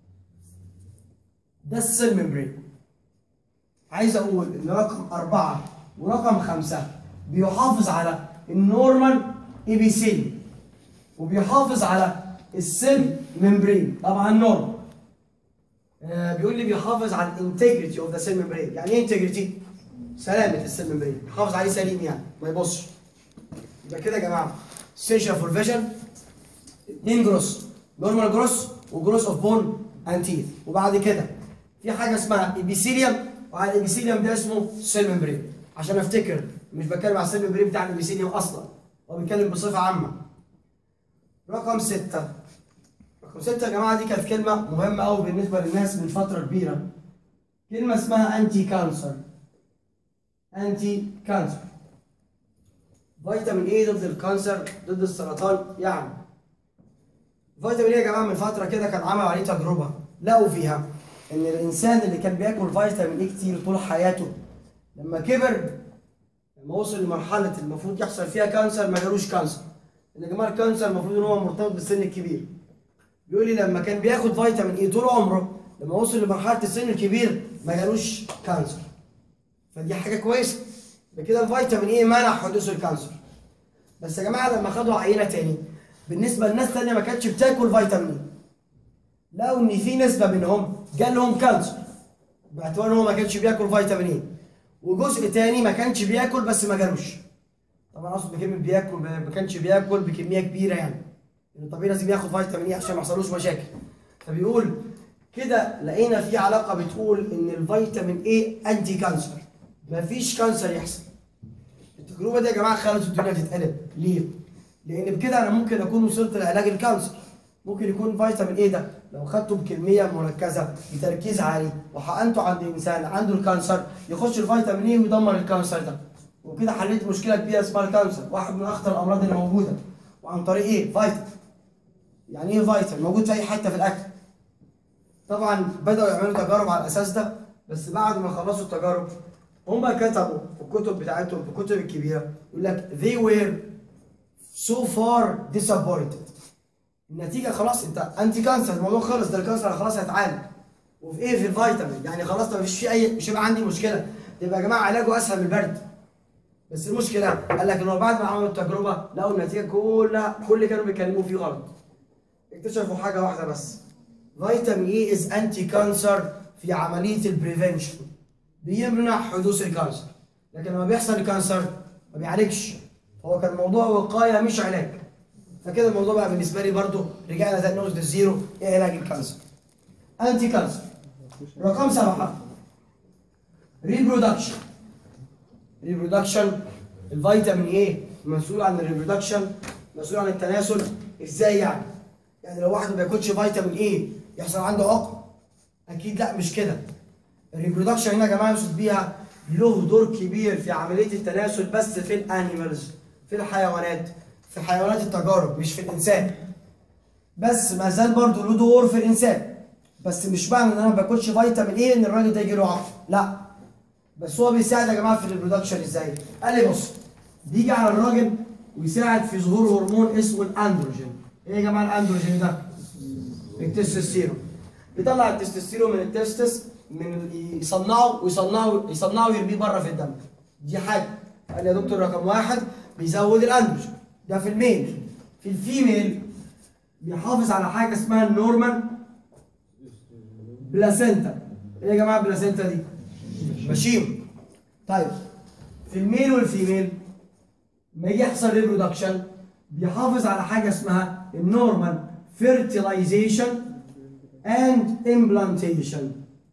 ده السيل ممبرين عايز اقول ان رقم أربعة ورقم خمسة بيحافظ على النورمال ايبيسيل وبيحافظ على السيل ممبرين طبعا نورمال آه بيقول لي بيحافظ على الانتجريتي اوف ذا سيل ممبرين يعني ايه انتجريتي؟ سلامة السيل ممبرين بيحافظ عليه سليم يعني ما يبصش يبقى كده يا جماعه سيشن فور فيجن اثنين جروس نورمال جروس وجروس اوف بون اند تيث وبعد كده في حاجه اسمها ايبيثيليوم وعلى الايبيثيليوم ده اسمه سيل ممبرين عشان افتكر مش بتكلم على السيل ممبرين بتاع الايبيثيليوم اصلا هو بيتكلم بصفه عامه رقم ستة رقم ستة يا جماعه دي كانت كلمه مهمه قوي بالنسبه للناس من فتره كبيره كلمه اسمها انتي كانسر انتي كانسر فيتامين ايه ضد الكانسر ضد السرطان يعني فيتامين ايه يا جماعه من فتره كده كان عمل عليه تجربه لقوا فيها ان الانسان اللي كان بياكل فيتامين ايه كتير طول حياته لما كبر لما وصل لمرحله المفروض يحصل فيها كانسر ما جالوش كانسر ان يا جماعه الكانسر المفروض ان هو مرتبط بالسن الكبير بيقول لي لما كان بياخد فيتامين ايه طول عمره لما وصل لمرحله السن الكبير ما جالوش كانسر فدي حاجه كويسه بكده الفيتامين ايه منع حدوث الكانسر بس يا جماعه لما خدوا عينه تاني بالنسبه لناس تانيه ما كانتش بتاكل فيتامين ايه لقوا ان في نسبه منهم جالهم كانسر باعتبار ان هو ما كانش بياكل فيتامين ايه وجزء تاني ما كانش بياكل بس ما جالوش طبعا اقصد بكلمه بياكل ما كانش بياكل بكميه كبيره يعني لان طبيعي لازم ياخد فيتامين اي عشان ما يحصلوش مشاكل فبيقول كده لقينا في علاقه بتقول ان الفيتامين اي انتي كانسر مفيش كانسر يحصل التجربه دي يا جماعه خلت الدنيا تتقلب ليه؟ لان بكده انا ممكن اكون وصلت لعلاج الكانسر ممكن يكون فيتامين ايه ده لو خدته بكميه مركزه بتركيز عالي وحقنته عند انسان عنده الكانسر يخش الفيتامين ايه ويدمر الكانسر ده وكده حليت مشكله كبيره اسمها الكانسر واحد من اخطر الامراض اللي موجوده وعن طريق ايه فيتامين يعني ايه فيتامين موجود في اي حته في الاكل طبعا بداوا يعملوا تجارب على الاساس ده بس بعد ما خلصوا التجارب هم كتبوا في الكتب بتاعتهم في الكتب الكبيره يقول لك they were so far disappointed النتيجه خلاص انت انتي كانسر الموضوع خلص ده الكانسر خلاص هيتعالج وفي ايه في الفيتامين يعني خلاص ما فيش في اي مش هيبقى عندي مشكله يبقى يا جماعه علاجه اسهل من البرد بس المشكله قال لك ان هو بعد ما عملوا التجربه لقوا النتيجه كلها كل اللي كانوا بيتكلموا فيه غلط اكتشفوا حاجه واحده بس فيتامين اي از انتي كانسر في عمليه البريفنشن بيمنع حدوث الكانسر لكن لما بيحصل الكانسر ما بيعالجش هو كان موضوع وقايه مش علاج فكده الموضوع بقى بالنسبه لي برضو رجعنا تاني نقطه الزيرو ايه علاج الكانسر انتي كانسر رقم سبعه ريبرودكشن ريبرودكشن الفيتامين ايه مسؤول عن الريبرودكشن مسؤول عن التناسل ازاي يعني يعني لو واحد ما بياكلش فيتامين ايه يحصل عنده عقم اكيد لا مش كده الريبرودكشن هنا يا جماعه يقصد بيها له دور كبير في عمليه التناسل بس في الانيمالز في الحيوانات في حيوانات التجارب مش في الانسان بس ما زال برضه له دور في الانسان بس مش معنى ان انا ما باكلش فيتامين ايه ان الراجل ده يجي له عقم لا بس هو بيساعد يا جماعه في الريبرودكشن ازاي؟ قال لي بص بيجي على الراجل ويساعد في ظهور هرمون اسمه الاندروجين ايه يا جماعه الاندروجين ده؟ التستوستيرون بيطلع التستوستيرون من التستس من يصنعه ويصنعه يصنعه ويرميه بره في الدم دي حاجه قال لي يا دكتور رقم واحد بيزود الاندروجين ده في الميل في الفيميل بيحافظ على حاجه اسمها النورمال بلاسينتا ايه يا جماعه البلاسينتا دي؟ ماشيين طيب في الميل والفيميل ما يجي يحصل ريبرودكشن بيحافظ على حاجه اسمها النورمال فيرتيلايزيشن اند امبلانتيشن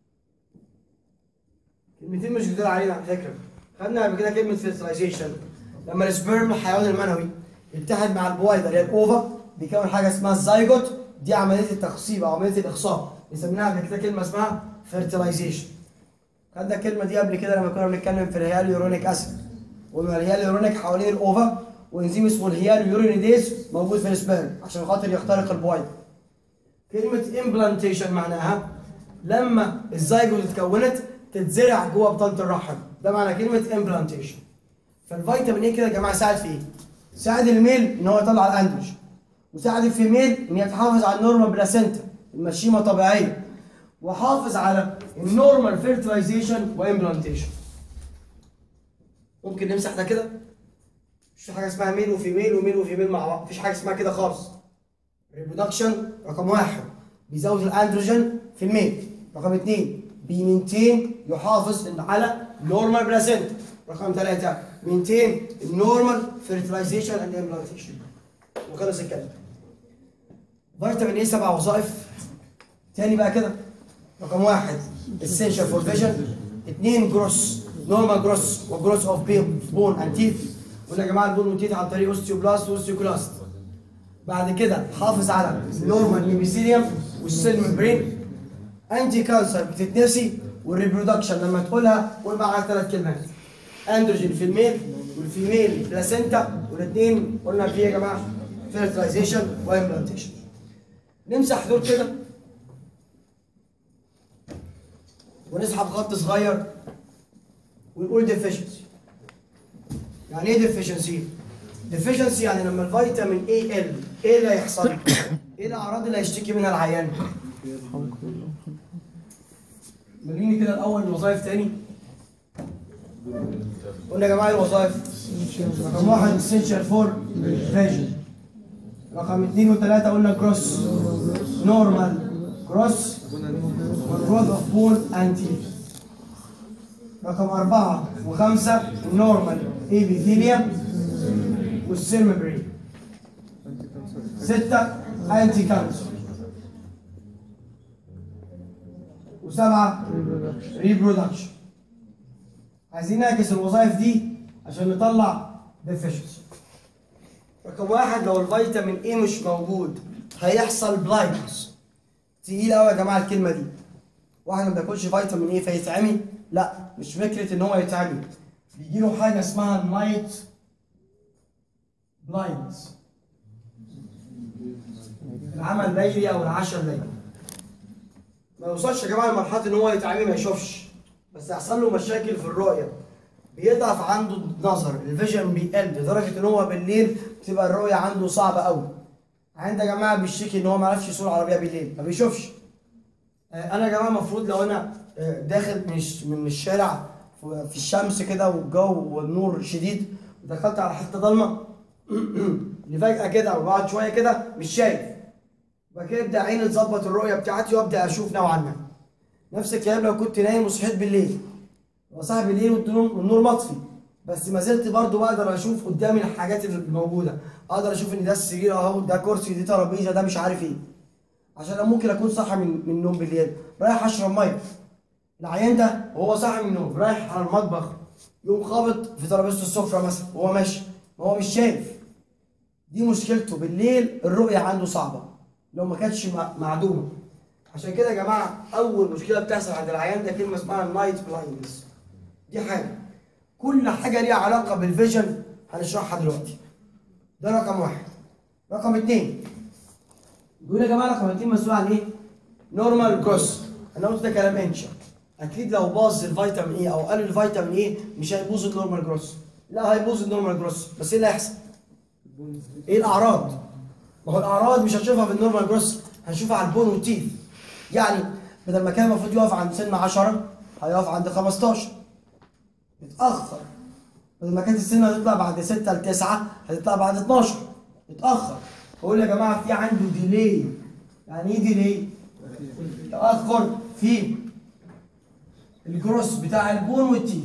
كلمتين مش جديد علينا على فكره خدنا قبل كده كلمه فيرتيلايزيشن لما السبرم الحيوان المنوي يتحد مع البويضه اللي هي الاوفا بيكون حاجه اسمها الزيجوت دي عمليه التخصيب او عمليه الاخصاب بيسميناها قبل كده كلمه اسمها فيرتيلايزيشن خدنا الكلمه دي قبل كده لما كنا بنتكلم في الهياليورونيك اسيد قلنا الهياليورونيك حوالين الاوفا وانزيم اسمه الهياليورونيديز موجود في السبرم عشان خاطر يخترق البويضه كلمه امبلانتيشن معناها لما الزيجوت اتكونت تتزرع جوه بطانه الرحم ده معنى كلمه امبلانتيشن فالفيتامين ايه كده يا جماعه ساعد في ايه؟ ساعد الميل ان هو يطلع الاندروجين وساعد الفيميل ان هي تحافظ على النورمال بلاسينتا المشيمه طبيعيه وحافظ على النورمال فيرتلايزيشن وامبلانتيشن ممكن نمسح ده كده مش في حاجه اسمها ميل وفيميل وميل وفيميل مع بعض مفيش حاجه اسمها كده خالص ريبرودكشن رقم واحد بيزود الاندروجين في الميل رقم اثنين بيمنتين يحافظ على نورمال بلاسينتا رقم ثلاثة مينتين النورمال فيرتلايزيشن اند امبلانتيشن وخلص الكلام فيتامين ايه سبع وظائف تاني بقى كده رقم واحد essential for vision اثنين جروس نورمال جروس وجروس اوف بون اند تيث قلنا يا جماعه البون والتيث عن طريق اوستيوبلاست واوستيوكلاست بعد كده حافظ على النورمال ميبيثيليوم والسيل ممبرين انتي كانسر بتتنسي والريبرودكشن لما تقولها قول معاها ثلاث كلمات اندروجين في الميل والفيميل بلاسينتا والاثنين قلنا فيه يا جماعه فيرتلايزيشن وامبلانتيشن نمسح دول كده ونسحب خط صغير ونقول ديفيشنسي يعني ايه ديفيشنسي؟ ديفيشنسي يعني لما الفيتامين اي ال ايه اللي هيحصل؟ ايه الاعراض اللي هيشتكي منها العيان؟ مليني كده الاول الوظائف تاني قلنا يا جماعه الوظائف رقم واحد اسينشال فور فيجن رقم اثنين وثلاثه قلنا كروس نورمال كروس والجروث اوف بون اند تيث رقم أربعة وخمسة النورمال ايبيثيليوم والسيرم برين ستة انتي كانسر وسبعة ريبرودكشن عايزين نعكس الوظائف دي عشان نطلع ديفيشنسي رقم واحد لو الفيتامين اي مش موجود هيحصل بلايندنس تقيل قوي يا جماعه الكلمه دي واحد ما بياكلش فيتامين اي فيتعمي لا مش فكره ان هو يتعمي بيجي له حاجه اسمها نايت بلايندنس العمل ليلي او العشاء الليلي ما يوصلش يا جماعه لمرحله ان هو يتعمي ما يشوفش بس يحصل له مشاكل في الرؤيه بيضعف عنده النظر الفيجن بيقل لدرجه ان هو بالليل بتبقى الرؤيه عنده صعبه قوي عند يا جماعه بيشتكي ان هو ما يعرفش يسوق العربيه بالليل ما بيشوفش آه، انا يا جماعه المفروض لو انا آه، داخل من الش- من الشارع في في الشمس كده والجو والنور شديد ودخلت على حته ضلمه اللي فجاه كده وبعد شويه كده مش شايف بعد كده ابدا عيني تظبط الرؤيه بتاعتي وابدا اشوف نوعا ما نفس الكلام لو كنت نايم وصحيت بالليل وصاحب بالليل والنور والنور مطفي بس ما زلت برضه بقدر اشوف قدامي الحاجات الموجوده اقدر اشوف ان ده السرير اهو ده كرسي دي ترابيزه ده مش عارف ايه عشان أنا ممكن اكون صاحي من من النوم بالليل رايح اشرب ميه العيان ده وهو صاحي من النوم رايح على المطبخ يقوم خابط في ترابيزه السفره مثلا وهو ماشي ما هو مش شايف دي مشكلته بالليل الرؤيه عنده صعبه لو ما كانتش مع- معدومه عشان كده يا جماعه اول مشكله بتحصل عند العيان ده كلمه اسمها النايت بلايندنس دي حاجه كل حاجه ليها علاقه بالفيجن هنشرحها دلوقتي ده رقم واحد رقم اتنين بيقول يا جماعه رقم اتنين مسؤول عن ايه؟ نورمال جروس انا قلت ده كلام انشا اكيد لو باظ الفيتامين اي او قل الفيتامين اي مش هيبوظ النورمال جروس لا هيبوظ النورمال جروس بس ايه اللي هيحصل؟ ايه الاعراض؟ ما هو الاعراض مش هنشوفها في النورمال جروس هنشوفها على البون والتيث يعني بدل ما كان المفروض يقف عند سن 10 هيقف عند 15 اتاخر بدل ما كانت السن هتطلع بعد 6 ل 9 هتطلع بعد 12 اتاخر بقول يا جماعه في عنده ديلي يعني ايه ديلي؟ تاخر في الجروس بتاع البون والتيث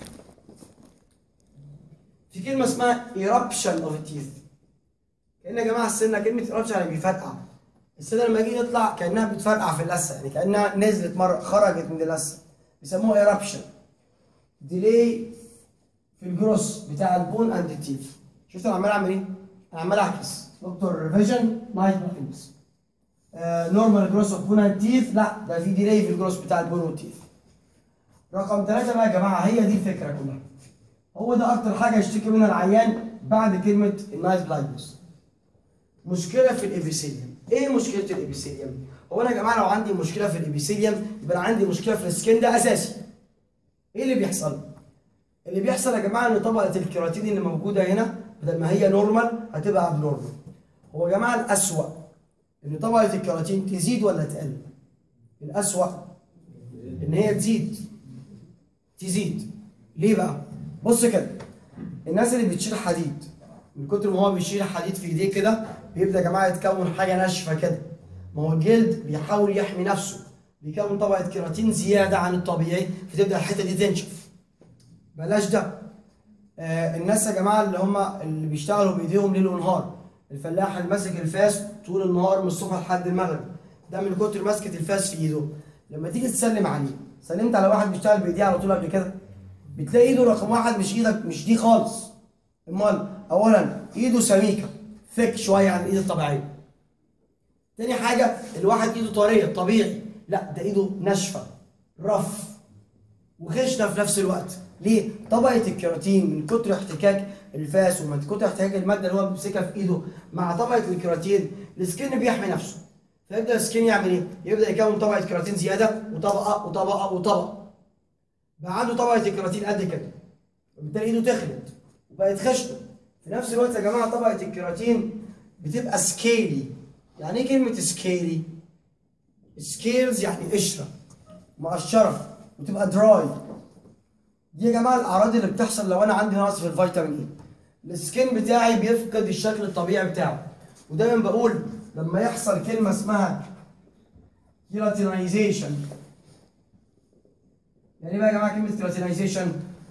في كلمه اسمها eruption of the teeth كان يا جماعه السنه كلمه eruption يعني بيفرقع السنه لما يجي يطلع كانها بتفرقع في اللثه يعني كانها نزلت مره خرجت من اللثه بيسموها eruption ديلي في الجروس بتاع البون اند التيث شفت انا عمال اعمل ايه؟ انا عمال اعكس دكتور فيجن نايت بلايندنس نورمال جروس اوف بون اند تيث لا ده في ديلي في الجروس بتاع البون والتيث رقم ثلاثة بقى يا جماعة هي دي الفكرة كلها هو ده أكتر حاجة يشتكي منها العيان بعد كلمة النايت بلايندنس مشكلة في الإبيثيليوم إيه مشكلة الإبيثيليوم؟ هو أنا يا جماعة لو عندي مشكلة في الإبيثيليوم يبقى أنا عندي مشكلة في السكين ده أساسي إيه اللي بيحصل؟ اللي بيحصل يا جماعة إن طبقة الكيراتين اللي موجودة هنا بدل ما هي نورمال هتبقى اب نورمال هو يا جماعة الأسوأ إن طبقة الكيراتين تزيد ولا تقل؟ الأسوأ إن هي تزيد تزيد ليه بقى؟ بص كده الناس اللي بتشيل حديد من كتر ما هو بيشيل حديد في ايديه كده بيبدا يا جماعه يتكون حاجه ناشفه كده ما هو الجلد بيحاول يحمي نفسه بيكون طبقه كيراتين زياده عن الطبيعي فتبدا الحته دي تنشف بلاش ده آه الناس يا جماعه اللي هم اللي بيشتغلوا بايديهم ليل ونهار الفلاح اللي ماسك الفاس طول النهار من الصبح لحد المغرب ده من كتر ماسكه الفاس في ايده لما تيجي تسلم عليه سلمت على واحد بيشتغل بايديه على طول قبل كده بتلاقي ايده رقم واحد مش ايدك مش دي خالص امال اولا ايده سميكه ثيك شويه عن الايد الطبيعيه تاني حاجه الواحد ايده طريه طبيعي لا ده ايده ناشفه رف وخشنه في نفس الوقت ليه طبقه الكيراتين من كتر احتكاك الفاس ومن كتر احتكاك الماده اللي هو بيمسكها في ايده مع طبقه الكيراتين السكين بيحمي نفسه فيبدا السكين يعمل ايه يبدا يكون طبقه كيراتين زياده وطبقه وطبقه وطبقه بقى عنده طبقه الكيراتين قد كده وبالتالي ايده تخنت وبقت خشنه في نفس الوقت يا جماعه طبقه الكيراتين بتبقى سكيلي يعني ايه كلمه سكيلي سكيلز يعني قشره مقشره وتبقى دراي دي يا جماعه الاعراض اللي بتحصل لو انا عندي نقص في الفيتامين اي السكين بتاعي بيفقد الشكل الطبيعي بتاعه ودايما بقول لما يحصل كلمه اسمها كيراتينايزيشن يعني ايه بقى يا جماعه كلمه كيراتينايزيشن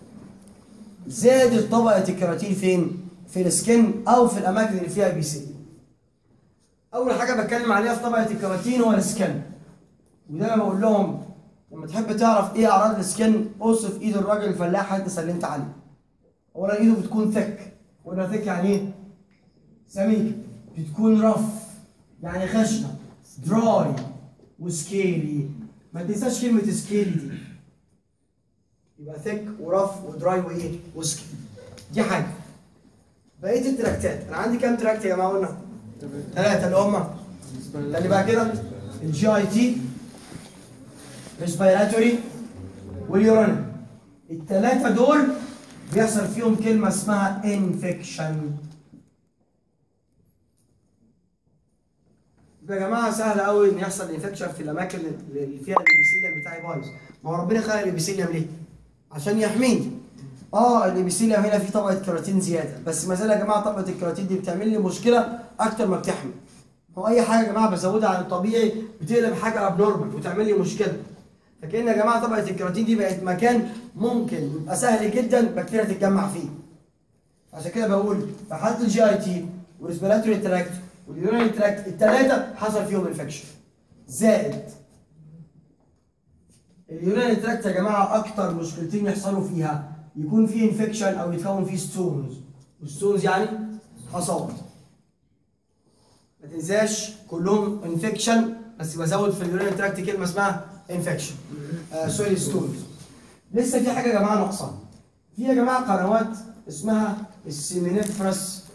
زادت طبقه الكيراتين فين في السكن او في الاماكن اللي فيها بي سي اول حاجه بتكلم عليها في طبقه الكيراتين هو السكن وده انا بقول لهم لما تحب تعرف ايه اعراض السكن اوصف ايد الراجل الفلاح اللي انت سلمت عليه اولا ايده بتكون ثك ولا ثك يعني ايه سميك بتكون رف يعني خشنه دراي وسكيلي ما تنساش كلمه سكيلي دي يبقى ثك ورف ودراي وايه وسكيلي دي حاجه بقيه التراكتات انا عندي كام تراكت يا جماعه قلنا ثلاثه اللي هم اللي بقى كده الجي اي تي ريسبيراتوري واليورين الثلاثه دول بيحصل فيهم كلمه اسمها انفكشن يا جماعه سهل قوي ان يحصل انفكشن في الاماكن اللي فيها الابيثيليوم بتاعي بايظ ما هو ربنا خلق الابيثيليوم ليه عشان يحميني اه الابيثيليوم هنا فيه طبقه كيراتين زياده بس ما زال يا جماعه طبقه الكيراتين دي بتعمل لي مشكله اكتر ما بتحمي هو اي حاجه يا جماعه بزودها عن الطبيعي بتقلب حاجه ابنورمال وتعمل لي مشكله فكأن يا جماعه طبقه الكيراتين دي بقت مكان ممكن يبقى سهل جدا بكتيريا تتجمع فيه عشان كده بقول في حاله الجي اي تي والريسبيراتوري تراكت واليورينري تراكت الثلاثه حصل فيهم انفكشن زائد اليورينري تراكت يا جماعه اكتر مشكلتين يحصلوا فيها يكون فيه انفكشن او يتكون فيه ستونز والستونز يعني حصوات ما تنساش كلهم انفكشن بس بزود في اليورينري تراكت كلمه اسمها انفكشن آه سوري ستونز لسه في حاجه يا جماعه ناقصه في يا جماعه قنوات اسمها السيمينيفرس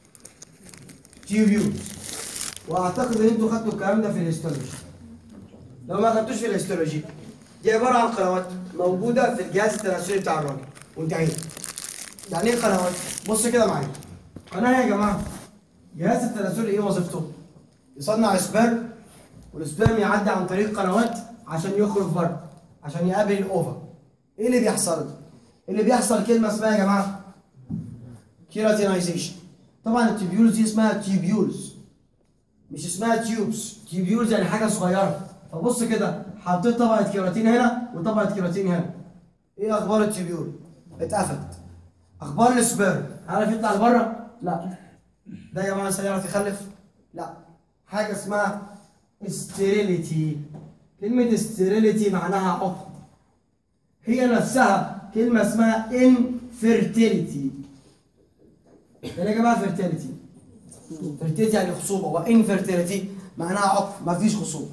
تيوبيوز واعتقد ان انتوا خدتوا الكلام ده في الهيستولوجي لو ما خدتوش في الهيستولوجي دي عباره عن قنوات موجوده في الجهاز التناسلي بتاع الراجل وانتهينا يعني ايه قنوات بص كده معايا قناه يا جماعه جهاز التناسلي ايه وظيفته يصنع سبيرم والسبيرم يعدي عن طريق قنوات عشان يخرج بره عشان يقابل الاوفر ايه اللي بيحصل اللي بيحصل كلمه اسمها يا جماعه كيراتينايزيشن طبعا التيبيولز دي اسمها تيبيولز مش اسمها تيوبس تيبيولز يعني حاجه صغيره فبص كده حطيت طبقه كيراتين هنا وطبقه كيراتين هنا ايه اخبار التيبيول اتقفلت اخبار السبيرم عارف يطلع لبره لا ده يا جماعه الانسان يعرف يخلف لا حاجه اسمها استيريليتي كلمه استيريليتي معناها عقم هي نفسها كلمه اسمها انفيرتيليتي يعني يا جماعه فيرتيليتي فيرتيليتي يعني خصوبه وانفيرتيليتي معناها عقم مفيش خصوبه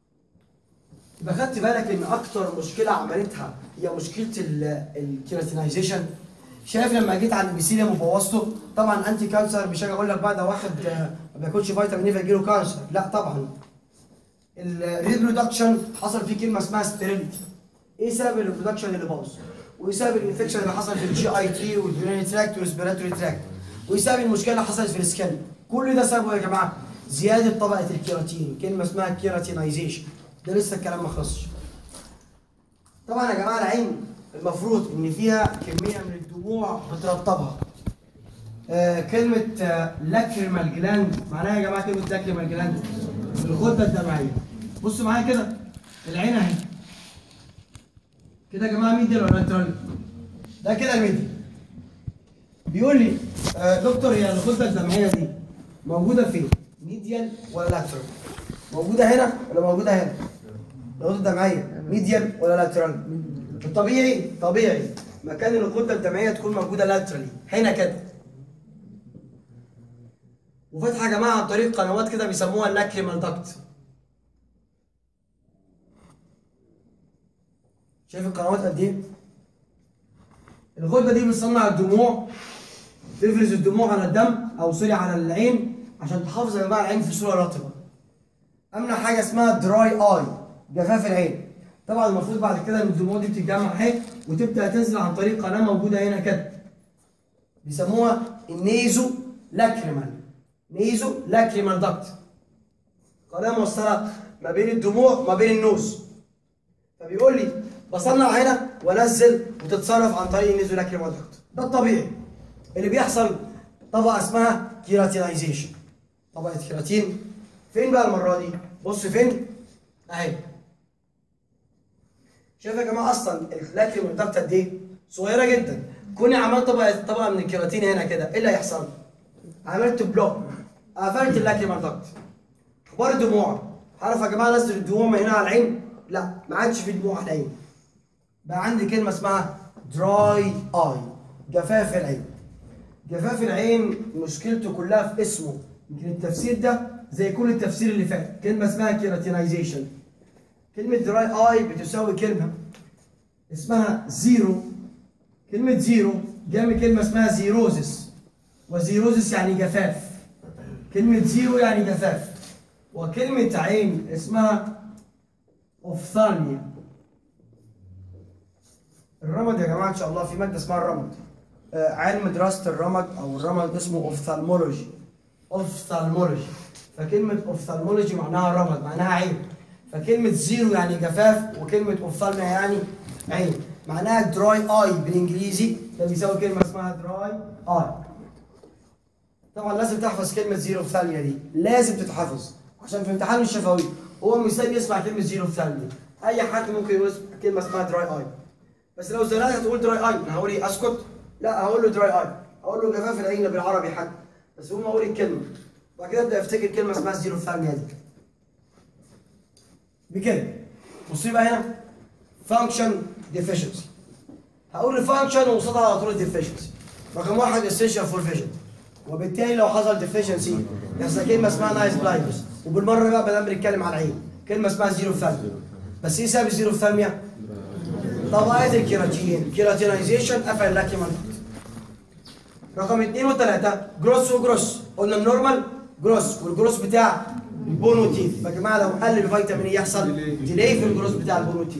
يبقى خدت بالك ان اكتر مشكله عملتها هي مشكله الكيراتينايزيشن شايف لما جيت على البيسيليوم وبوظته طبعا انتي كانسر مش هاجي اقول لك بقى ده واحد آه، ما بياكلش فيتامين ايه فيجيله كانسر لا طبعا الريبرودكشن حصل فيه كلمه اسمها ستيريليتي ايه سبب الريبرودكشن اللي باظ وايه سبب الانفكشن اللي حصل في الجي اي تي واليورينري تراكت والريسبيراتوري تراكت وايه سبب المشكله اللي حصلت في السكن كل ده سببه يا جماعه زياده طبقه الكيراتين كلمه اسمها كيراتينايزيشن ده لسه الكلام ما خلصش طبعا يا جماعه العين المفروض ان فيها كميه من الدموع بترطبها آه كلمه آه لاكريمال جلاند معناها يا جماعه كلمه لاكريمال جلاند الغده الدمعيه بصوا معايا كده العين اهي كده يا جماعه ميديال ولا لاترال ده كده الميديال بيقول لي آه دكتور هي الغده الدمعيه دي موجوده فين ميديال ولا لاترال موجوده هنا ولا موجوده هنا الغده الدمعيه ميديال ولا لاترال الطبيعي طبيعي مكان الغده الدمعيه تكون موجوده لاترالي هنا كده وفتحه يا جماعه عن طريق قنوات كده بيسموها اللاكريمال داكت شايف القنوات قد ايه؟ الغده دي بتصنع الدموع تفرز الدموع على الدم او سوري على العين عشان تحافظ يا جماعه العين في صوره رطبه. امنع حاجه اسمها دراي اي جفاف العين. طبعا المفروض بعد كده ان الدموع دي بتتجمع اهي وتبدا تنزل عن طريق قناه موجوده هنا كده. بيسموها النيزو لاكريمال. نيزو لاكريمال داكت. قناه موصله ما بين الدموع وما بين النوز. فبيقول لي بصنع هنا وانزل وتتصرف عن طريق النيزو لاكريمال داكت. ده الطبيعي. اللي بيحصل طبقه اسمها كيراتينايزيشن. طبقه كيراتين فين بقى المره دي؟ بص فين؟ اهي. شايف يا جماعه اصلا اللاكريمال داكت قد ايه؟ صغيره جدا كوني عملت طبقه طبقه من الكيراتين هنا كده ايه اللي هيحصل؟ عملت بلوك قفلت اللاكريمال داكت اخبار الدموع عارف يا جماعه نزل الدموع من هنا على العين؟ لا ما عادش في دموع على العين بقى عندي كلمه اسمها دراي اي جفاف العين جفاف العين مشكلته كلها في اسمه يمكن التفسير ده زي كل التفسير اللي فات كلمه اسمها كيراتينايزيشن كلمه دراي اي بتساوي كلمه اسمها زيرو كلمه زيرو جايه من كلمه اسمها زيروزس وزيروزس يعني جفاف كلمه زيرو يعني جفاف وكلمه عين اسمها اوفثالميا الرمد يا جماعه ان شاء الله في ماده اسمها الرمد آه، علم دراسه الرمد او الرمد اسمه اوفثالمولوجي اوفثالمولوجي فكلمه اوفثالمولوجي معناها رمد معناها عين فكلمه زيرو يعني جفاف وكلمه اوفثالميا يعني عين معناها دراي اي بالانجليزي ده بيساوي كلمه اسمها دراي اي طبعا لازم تحفظ كلمه زيرو اوفثالميا دي لازم تتحفظ عشان في امتحان الشفوي هو مثال يسمع كلمه زيرو اوفثالميا اي حد ممكن يقول كلمه اسمها دراي اي بس لو زنقت هتقول دراي اي انا هقول ايه اسكت لا هقول له دراي اي هقول له جفاف العين بالعربي حتى بس هم اقول الكلمه وبعد كده ابدا افتكر كلمه اسمها زيرو ثانيه دي بكده بصي بقى هنا فانكشن ديفيشنسي هقول الفانكشن وقصادها على طول الديفيشنسي رقم واحد اسينشال فور فيجن وبالتالي لو حصل ديفيشنسي يحصل كلمه اسمها نايس بلايندنس وبالمره بقى بدل بنتكلم على العين كلمه اسمها زيرو ثانيه بس ايه سبب الزيرو ثانيه؟ طبقات الكيراتين كيراتينايزيشن قفل اللاكيمان رقم اثنين وثلاثة جروس وجروس قلنا النورمال جروس والجروس بتاع البون وتيث يا جماعة لو قل الفيتامين ايه يحصل ديلي في الجروس بتاع البون وتيث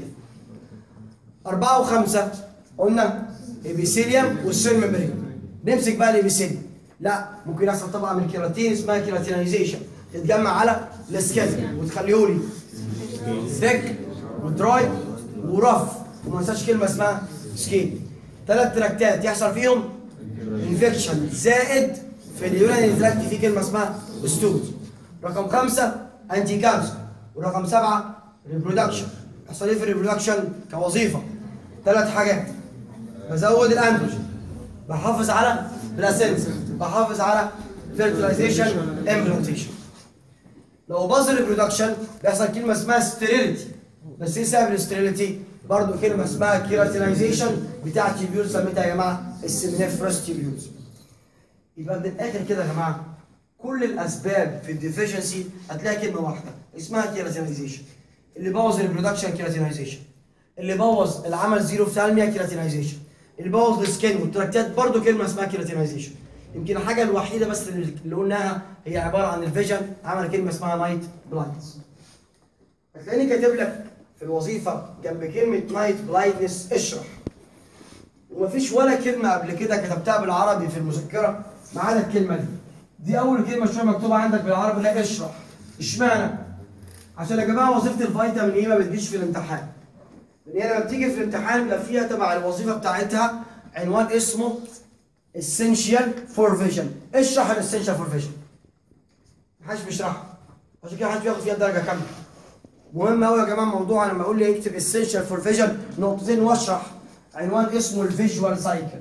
أربعة وخمسة قلنا ابيثيليوم والسيل ميمبرين نمسك بقى الابيثيليوم لا ممكن يحصل طبعا من كيراتين اسمها كيراتينايزيشن تتجمع على السكيلتون وتخليه لي ثيك ودراي ورف وما ننساش كلمه اسمها سكين ثلاث تراكتات يحصل فيهم انفكشن زائد في اليوراني تراكت في كلمه اسمها ستوز رقم خمسه انتي كانسر ورقم سبعه ريبرودكشن يحصل ايه في الريبرودكشن كوظيفه ثلاث حاجات بزود الاندروجين بحافظ على بلاسنسا بحافظ على فيرتلايزيشن امبلانتيشن لو باظ الريبرودكشن بيحصل كلمه اسمها ستيريليتي بس ايه سبب الستيريليتي؟ برضه كلمه اسمها كيراتينايزيشن بتاع تيبيول سميتها يا جماعه السيمينيفرس تيبيولز يبقى من الاخر كده يا جماعه كل الاسباب في الديفيشنسي هتلاقي كلمه واحده اسمها كيراتينايزيشن اللي بوظ البرودكشن كيراتينايزيشن اللي بوظ العمل زيرو ثالميا كيراتينايزيشن اللي بوظ السكين والتراكتات برضه كلمه اسمها كيراتينايزيشن يمكن الحاجه الوحيده بس اللي اللي قلناها هي عباره عن الفيجن عمل كلمه اسمها نايت بلايندز هتلاقيني كاتب لك في الوظيفه جنب كلمه نايت بلايندنس اشرح ومفيش ولا كلمه قبل كده كتبتها بالعربي في المذكره ما عدا الكلمه دي دي اول كلمه شويه مكتوبه عندك بالعربي لا اشرح اشمعنى عشان يا جماعه وظيفه الفيتامين ايه ما بتجيش في الامتحان لان هي لما بتيجي في الامتحان بيبقى فيها تبع الوظيفه بتاعتها عنوان اسمه essential for vision اشرح الاسينشال فور فيجن محدش بيشرحها عشان كده محدش بياخد فيها درجه كامله مهم قوي يا جماعه موضوع لما اقول لي اكتب essential for vision نقطتين واشرح عنوان اسمه الفيجوال سايكل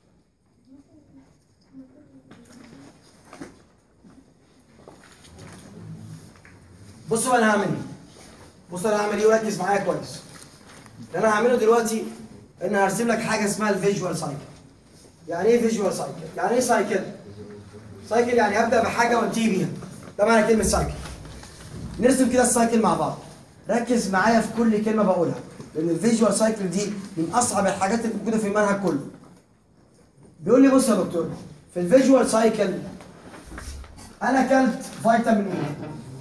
بصوا انا هعمل ايه بصوا انا هعمل ايه وركز معايا كويس اللي انا هعمله دلوقتي ان هرسم لك حاجه اسمها الفيجوال سايكل يعني ايه فيجوال سايكل يعني ايه سايكل سايكل يعني ابدا بحاجه وانتهي بيها ده معنى كلمه سايكل نرسم كده السايكل مع بعض ركز معايا في كل كلمه بقولها لان الفيجوال سايكل دي من اصعب الحاجات اللي موجوده في المنهج كله بيقول لي بص يا دكتور في الفيجوال سايكل انا كلت فيتامين اي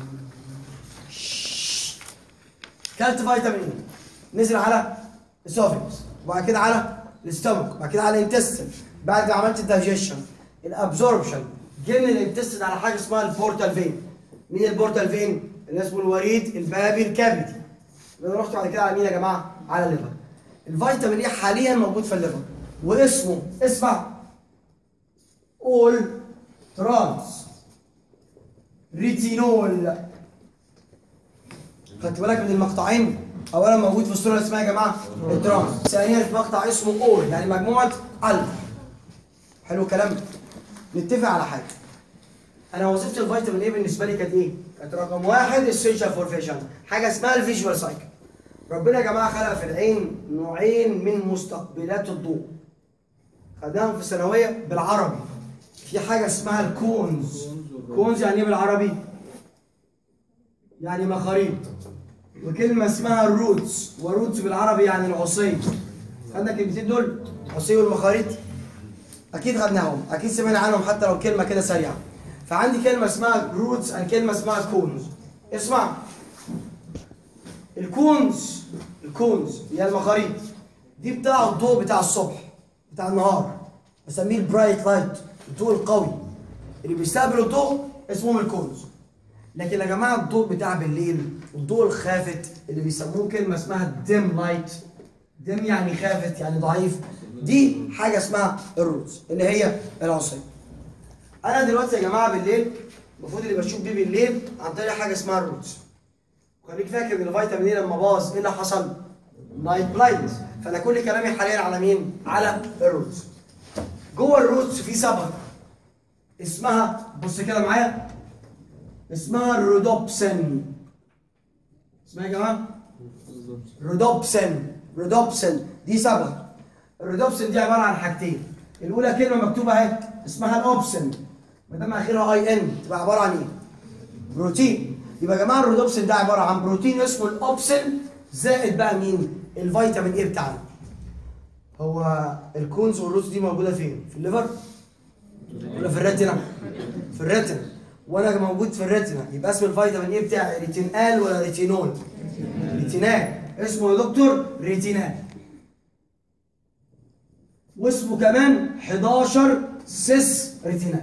كلت فيتامين اي نزل على الاسوفيكس وبعد كده على الاستومك وبعد كده على الانتستين بعد ما عملت الدايجيشن الابزوربشن جه من الانتستين على حاجه اسمها البورتال فين مين البورتال فين؟ اللي اسمه الوريد البابي الكبدي انا رحت بعد كده على مين يا جماعه؟ على الليفر الفيتامين اي حاليا موجود في الليفر واسمه اسمع اول ترانس ريتينول خدت بالك من المقطعين اولا موجود في الصوره اللي اسمها يا جماعه الترانس ثانيا في مقطع اسمه اول يعني مجموعه الفا حلو الكلام نتفق على حاجه انا وظيفه الفيتامين ايه بالنسبه لي كانت ايه؟ كانت رقم واحد السيشن فور فيشن حاجه اسمها الفيجوال سايكل ربنا يا جماعه خلق في العين نوعين من مستقبلات الضوء خدناهم في الثانويه بالعربي في حاجه اسمها الكونز كونز يعني ايه بالعربي؟ يعني مخاريط وكلمه اسمها الروتس والروتس بالعربي يعني العصي خدنا الكلمتين دول العصي والمخاريط اكيد خدناهم اكيد سمعنا عنهم حتى لو كلمه كده سريعه فعندي كلمه اسمها روتس عن كلمه اسمها كونز اسمع الكونز الكونز هي المخاريط دي بتاع الضوء بتاع الصبح بتاع النهار بسميه البرايت لايت الضوء القوي اللي بيستقبل الضوء اسمهم الكونز لكن يا جماعه الضوء بتاع بالليل الضوء الخافت اللي بيسموه كلمه اسمها الديم لايت ديم يعني خافت يعني ضعيف دي حاجه اسمها الروتس اللي هي العصيه انا دلوقتي يا جماعه بالليل المفروض اللي بشوف بيه بالليل عن طريق حاجه اسمها الروتس خليك فاكر ان الفيتامين ايه لما باظ ايه اللي حصل؟ نايت بلايندز فانا كل كلامي حاليا على مين؟ على الروتس جوه الروتس في صبغه اسمها بص كده معايا اسمها الرودوبسن اسمها يا جماعه رودوبسن رودوبسن دي صبغه الرودوبسن دي عباره عن حاجتين الاولى كلمه مكتوبه اهي اسمها الاوبسن ما دام اخرها اي ان تبقى عباره عن ايه؟ بروتين يبقى يا جماعه الرودوبسن ده عباره عن بروتين اسمه الاوبسن زائد بقى مين؟ الفيتامين ايه بتاعنا هو الكونز والروتس دي موجوده فين؟ في الليفر؟ ولا في الريتنا؟ في الريتنا وانا موجود في الريتنا يبقى اسم الفيتامين ايه بتاعي ريتينال ولا ريتينول؟ ريتينال اسمه يا دكتور ريتينال واسمه كمان 11 سيس ريتينال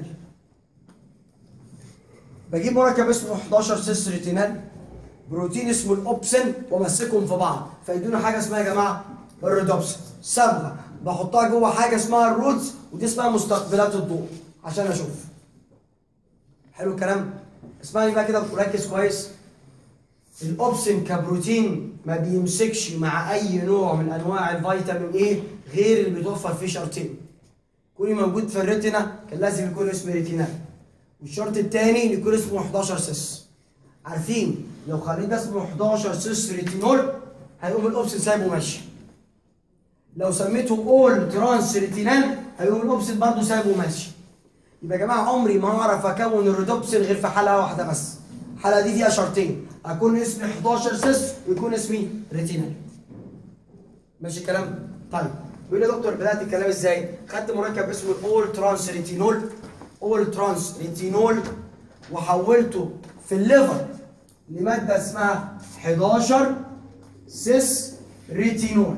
بجيب مركب اسمه 11 سيس ريتينال بروتين اسمه الاوبسن وامسكهم في بعض فيدونا حاجه اسمها يا جماعه الريدوبسن صبغه بحطها جوه حاجه اسمها الروتس ودي اسمها مستقبلات الضوء عشان اشوف حلو الكلام اسمعني بقى كده وركز كويس الاوبسن كبروتين ما بيمسكش مع اي نوع من انواع الفيتامين ايه غير اللي بيتوفر فيه شرطين كوني موجود في الريتنا كان لازم يكون اسمه ريتينال والشرط الثاني يكون اسمه 11 سيس عارفين لو خليت ده اسمه 11 سيس ريتينول هيقوم الاوبسن سايبه ماشي لو سميته اول ترانس ريتينال هيقوم الاوبسن برضه سايبه ماشي يبقى يا جماعه عمري ما هعرف اكون الريدوبسن غير في حلقه واحده بس الحلقه دي فيها شرطين اكون اسمي 11 سيس ويكون اسمي ريتينال ماشي الكلام طيب بيقول لي يا دكتور بدات الكلام ازاي خدت مركب اسمه الاول ترانس ريتينول اول ترانس ريتينول وحولته في الليفر لماده اسمها 11 سيس ريتينول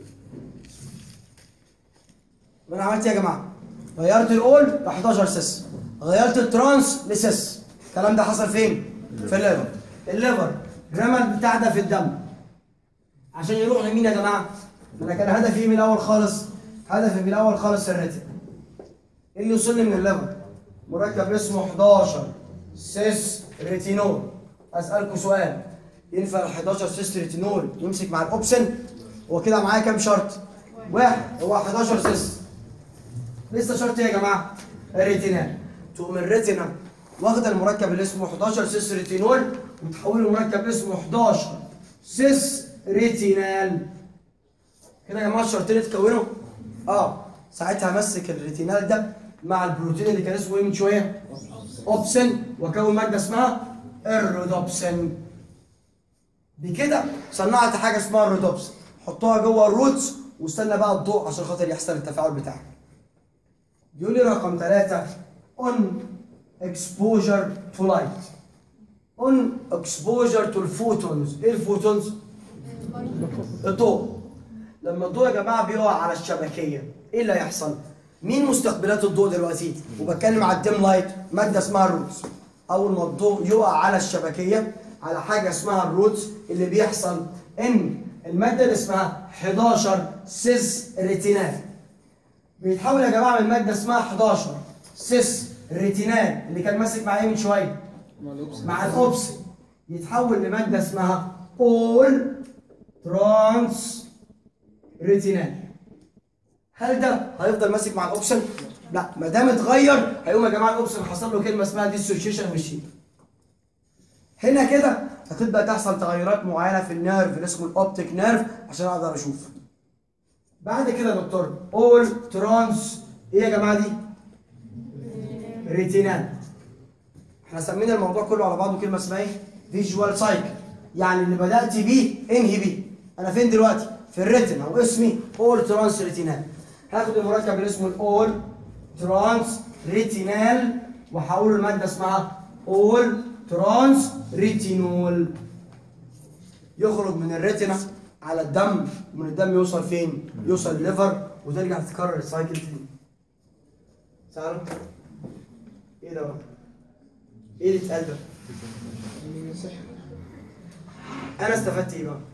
وانا عملت ايه يا جماعه غيرت الاول ل 11 سيس غيرت الترانس لسيس الكلام ده حصل فين في الليفر الليفر رمى البتاع ده في الدم عشان يروح لمين يا جماعه انا كان هدفي من الاول خالص هدفي من الاول خالص الريتم ايه اللي يوصلني من الليفر مركب اسمه 11 سيس ريتينول اسالكم سؤال ينفع ال 11 سيس ريتينول يمسك مع الاوبسن هو كده معايا كام شرط واحد هو 11 سيس لسه شرط ايه يا جماعه الريتينال تقوم الريتينا واخده المركب اللي اسمه 11 سيس ريتينول وتحوله لمركب اسمه 11 سيس ريتينال كده يا جماعه الشرطين اتكونوا اه ساعتها امسك الريتينال ده مع البروتين اللي كان اسمه ايه من شويه اوبسن واكون ماده اسمها الرودوبسن بكده صنعت حاجه اسمها الرودوبسن حطوها جوه الروتس واستنى بقى الضوء عشان خاطر يحصل التفاعل بتاعك بيقول لي رقم ثلاثة on exposure to light on exposure to الفوتونز ايه الفوتونز؟ الضوء لما الضوء يا جماعة بيقع على الشبكية ايه اللي هيحصل؟ مين مستقبلات الضوء دلوقتي؟ وبتكلم على الديم لايت مادة اسمها الروتس أول ما الضوء يقع على الشبكية على حاجة اسمها الروتس اللي بيحصل إن المادة اللي اسمها 11 سيس ريتينال بيتحول يا جماعه من ماده اسمها 11 سيس ريتينال اللي كان ماسك مع ايه من شويه؟ مع الاوبسي يتحول لماده اسمها اول ترانس ريتينال هل ده هيفضل ماسك مع الاوبشن؟ لا ما دام اتغير هيقوم يا جماعه الاوبشن حصل له كلمه اسمها ديسوشيشن ماشين هنا كده هتبدا تحصل تغيرات معينه في النيرف اللي اسمه الاوبتيك نيرف عشان اقدر اشوف بعد كده يا دكتور اول ترانس ايه يا جماعه دي؟ ريتينال احنا سمينا الموضوع كله على بعضه كلمه اسمها ايه؟ فيجوال سايكل يعني اللي بدات بيه انهي بيه انا فين دلوقتي؟ في الريتنا واسمي اول ترانس ريتينال هاخد المركب اللي اسمه الاول ترانس ريتينال وهقول الماده اسمها اول ترانس ريتينول يخرج من الريتنا على الدم ومن الدم يوصل فين؟ يوصل الليفر وترجع تتكرر السايكل تاني. سألوا؟ ايه ده بقى؟ ايه اللي اتقال ده؟ انا استفدت ايه بقى؟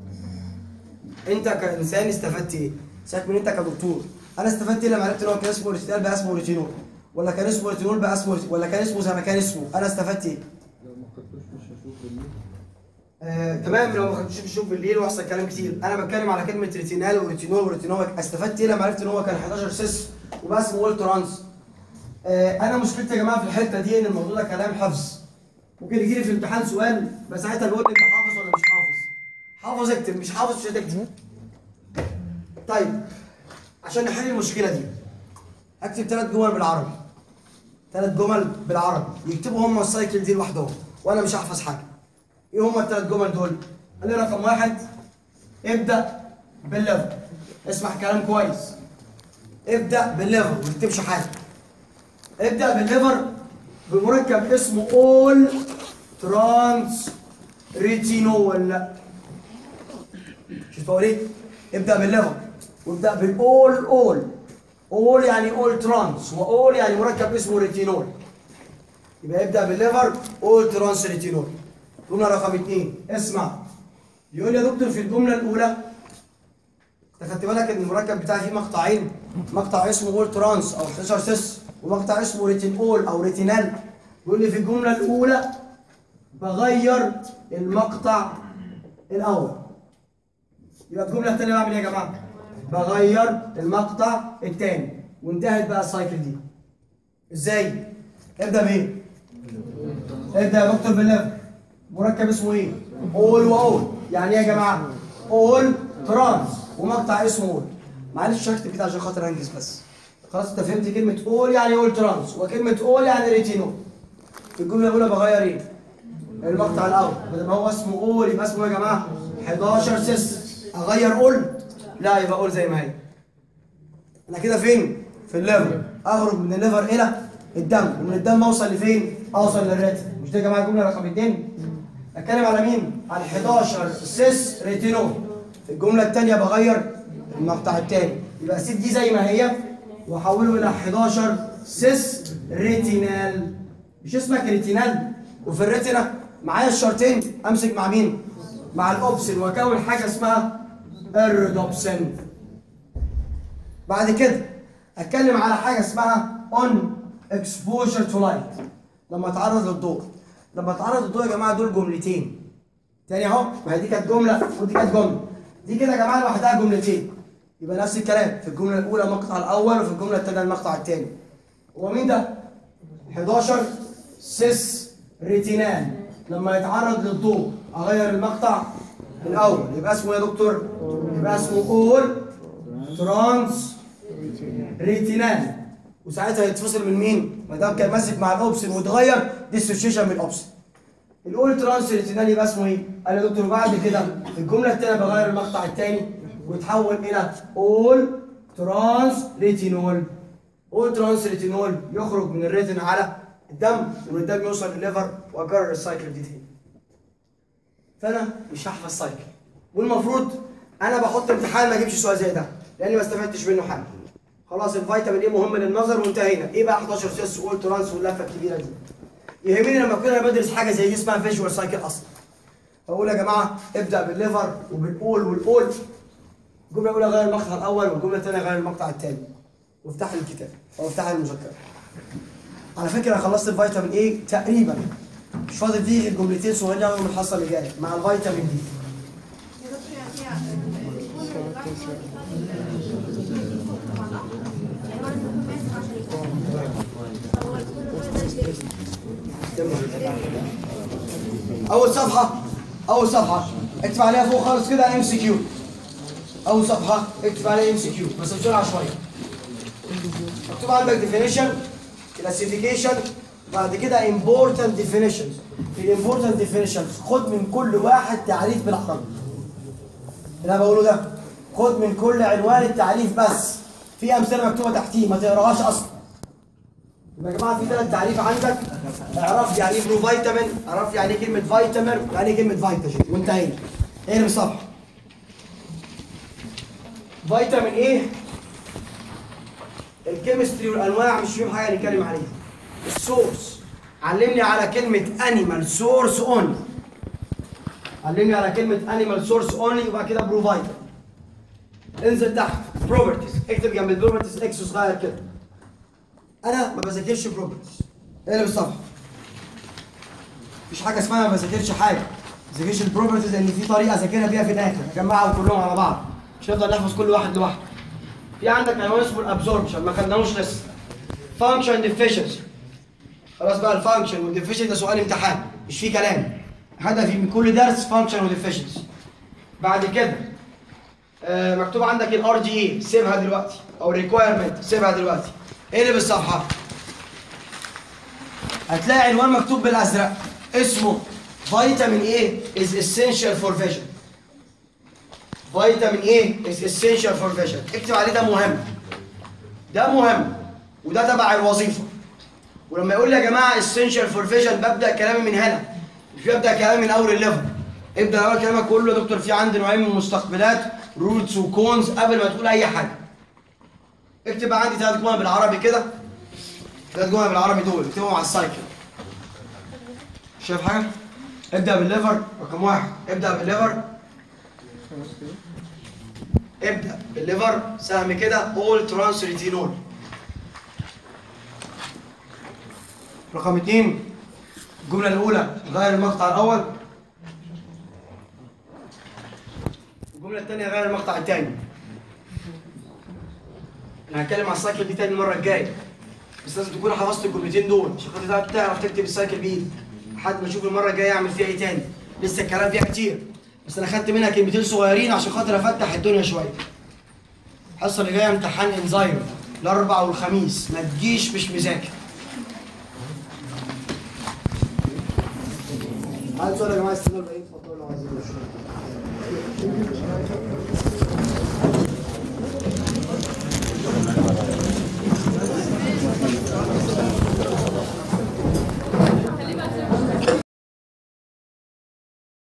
انت كانسان استفدت ايه؟ سيبك من انت كدكتور انا استفدت ايه لما عرفت ان هو كان اسمه ريتينال بقى اسمه ريتينول ولا كان اسمه ريتينول بقى اسمه ريتينول ولا كان اسمه زي ما كان اسمه انا استفدت ايه؟ لو ما خدتوش مش هشوف بالليل آه، تمام لو ما خدتوش بشوف بالليل واحصل كلام كتير انا بتكلم على كلمه ريتينال وريتينول وريتينول استفدت ايه لما عرفت ان هو كان 11 سيس وبقى اسمه وول ترانس آه، انا مشكلتي يا جماعه في الحته دي ان الموضوع ده كلام حفظ ممكن يجي لي في الامتحان سؤال بس ساعتها بيقول لي انت حافظ ولا مش حافظ حافظ اكتب مش حافظ مش هتكتب طيب عشان نحل المشكله دي اكتب ثلاث جمل بالعربي ثلاث جمل بالعربي يكتبوا هم السايكل دي لوحدهم وانا مش هحفظ حاجه ايه هم الثلاث جمل دول؟ قال لي رقم واحد ابدا بالليفل اسمع كلام كويس ابدا بالليفل ما تكتبش حاجه ابدا بالليفر بمركب اسمه اول ترانس ريتينول شوف بقول ايه؟ ابدا بالليفر وابدا بالاول اول اول يعني اول ترانس واول يعني مركب اسمه ريتينول يبقى ابدا بالليفر اول ترانس ريتينول جمله رقم اثنين اسمع يقول لي يا دكتور في الجمله الاولى انت خدت بالك ان المركب بتاعي فيه مقطعين مقطع اسمه اول ترانس او 11 سيس ومقطع اسمه ريتينول او ريتينال بيقول لي في الجمله الاولى بغير المقطع الاول يبقى الجمله الثانيه بعمل ايه يا جماعه بغير المقطع الثاني وانتهت بقى السايكل دي ازاي ابدا بايه ابدا يا دكتور بالليفل مركب اسمه ايه اول واول يعني ايه يا جماعه اول ترانس ومقطع اسمه اول معلش هكتب كده عشان خاطر انجز بس خلاص انت فهمت كلمه اول يعني اول ترانس وكلمه اول يعني ريتينول في الجمله الاولى بغير ايه المقطع الاول بدل ما هو اسمه اول يبقى اسمه إيه يا جماعه 11 سيس اغير اول لا يبقى اول زي ما هي انا كده فين في الليفر اخرج من الليفر الى الدم ومن الدم اوصل لفين اوصل للريتن مش دي يا جماعه الجمله رقم 2 اتكلم على مين على 11 سيس ريتينول في الجمله الثانيه بغير المقطع الثاني يبقى اسيب دي زي ما هي واحوله الى 11 سيس ريتينال مش اسمك ريتينال وفي الريتنا معايا الشرطين امسك مع مين مع الاوبسن واكون حاجه اسمها الريدوبسن بعد كده اتكلم على حاجه اسمها اون اكسبوجر تو لايت لما اتعرض للضوء لما اتعرض للضوء يا جماعه دول جملتين تاني اهو ما هي دي كانت جمله ودي كانت جمله دي كده يا جماعه لوحدها جملتين يبقى نفس الكلام في الجمله الاولى المقطع الاول وفي الجمله الثانيه المقطع الثاني هو مين ده 11 سيس ريتينال لما يتعرض للضوء اغير المقطع الاول يبقى اسمه إيه يا دكتور يبقى اسمه اول ترانس ريتينال وساعتها يتفصل من مين ما دام كان ماسك مع الاوبسن واتغير ديسوشيشن من الاوبسن الاول ترانس ريتينال يبقى اسمه ايه قال يا دكتور بعد كده في الجمله الثانيه بغير المقطع الثاني ويتحول الى اول ترانس ريتينول اول ترانس ريتينول يخرج من الريتين على الدم ومن الدم يوصل للليفر واكرر السايكل دي تاني فانا مش هحفظ سايكل والمفروض انا بحط امتحان ما اجيبش سؤال زي ده لاني ما استفدتش منه حاجه خلاص الفيتامين ايه مهم للنظر وانتهينا ايه بقى 11 سيس واول ترانس واللفه الكبيره دي يهمني لما اكون انا بدرس حاجه زي دي اسمها فيجوال سايكل اصلا فاقول يا جماعه ابدا بالليفر وبالاول والاول الجمله الاولى غير المقطع الاول والجمله الثانيه غير المقطع الثاني وافتح لي الكتاب او افتح لي المذكره على فكره انا خلصت الفيتامين ايه تقريبا مش فاضل فيه غير جملتين صغيرين قوي من الحصه اللي جايه مع الفيتامين دي يا دكتور يعني فيها السبون اللي بعد كده مع بعض. يعني هو لازم يكون ماسك عشان يكون هو السبون اللي ده يشتغل. اول صفحه اول صفحه اكتب عليها فوق خالص كده ام سي كيو اول صفحه اكتب عليها ام سي كيو بس بسرعه شويه مكتوب عندك ديفينيشن كلاسيفيكيشن بعد كده important definitions في الامبورتنت definitions خد من كل واحد تعريف بالعربي اللي انا بقوله ده خد من كل عنوان التعريف بس في امثله مكتوبه تحتيه ما تقراهاش اصلا يبقى يا جماعه في ثلاث تعريف عندك اعرف يعني ايه برو فيتامين اعرف يعني ايه كلمه فيتامين يعني ايه كلمه فيتاجين وانتهينا اقلب الصفحه فيتامين ايه الكيمستري والانواع مش فيهم حاجه نتكلم عليها السورس علمني على كلمه انيمال سورس اونلي علمني على كلمه انيمال سورس اونلي وبعد كده برو فيتامين انزل تحت بروبرتيز اكتب جنب البروبرتيز اكس صغير كده انا ما بذاكرش بروبرتيز اقلب الصفحه مفيش حاجه اسمها ما بذاكرش حاجه ما بذاكرش البروبرتيز لان في طريقه اذاكرها بيها في الاخر اجمعهم كلهم على بعض مش هنفضل نحفظ كل واحد لوحده في عندك عنوان اسمه الابزوربشن ما خدناهوش لسه فانكشن ديفيشنسي خلاص بقى الفانكشن والديفيشنسي ده سؤال امتحان مش فيه كلام هدفي من كل درس فانكشن وديفيشنسي بعد كده آه مكتوب عندك الار جي اي سيبها دلوقتي او ريكوايرمنت سيبها دلوقتي اقلب الصفحه هتلاقي عنوان مكتوب بالازرق اسمه فيتامين ايه is essential for vision فيتامين ايه is essential for vision اكتب عليه ده مهم ده مهم وده تبع الوظيفه ولما يقول لي يا جماعه essential for vision ببدا كلامي من هنا مش ببدا كلامي من اول الليفل ابدا اول كلامك كله يا دكتور في عندي نوعين من المستقبلات روتس وكونز قبل ما تقول اي حاجه اكتب بقى عندي ثلاث جمل بالعربي كده ثلاث جمل بالعربي دول اكتبهم على السايكل شايف حاجه ابدا بالليفر رقم واحد ابدا بالليفر خلاص كده ابدا بالليفر سهم كده اول ترانس ريتينول رقم اثنين الجمله الاولى غير المقطع الاول الجمله الثانيه غير المقطع الثاني انا هتكلم على السايكل دي تاني المره الجايه بس لازم تكون حفظت الجملتين دول عشان خاطر تعرف تكتب السايكل بايدك لحد ما اشوف المره الجايه اعمل فيها ايه تاني لسه الكلام فيها كتير بس انا خدت منها كلمتين صغيرين عشان خاطر افتح الدنيا شويه الحصه اللي جايه امتحان انزايم الاربع والخميس ما تجيش مش مذاكر هل سؤال يا جماعه استنوا الباقيين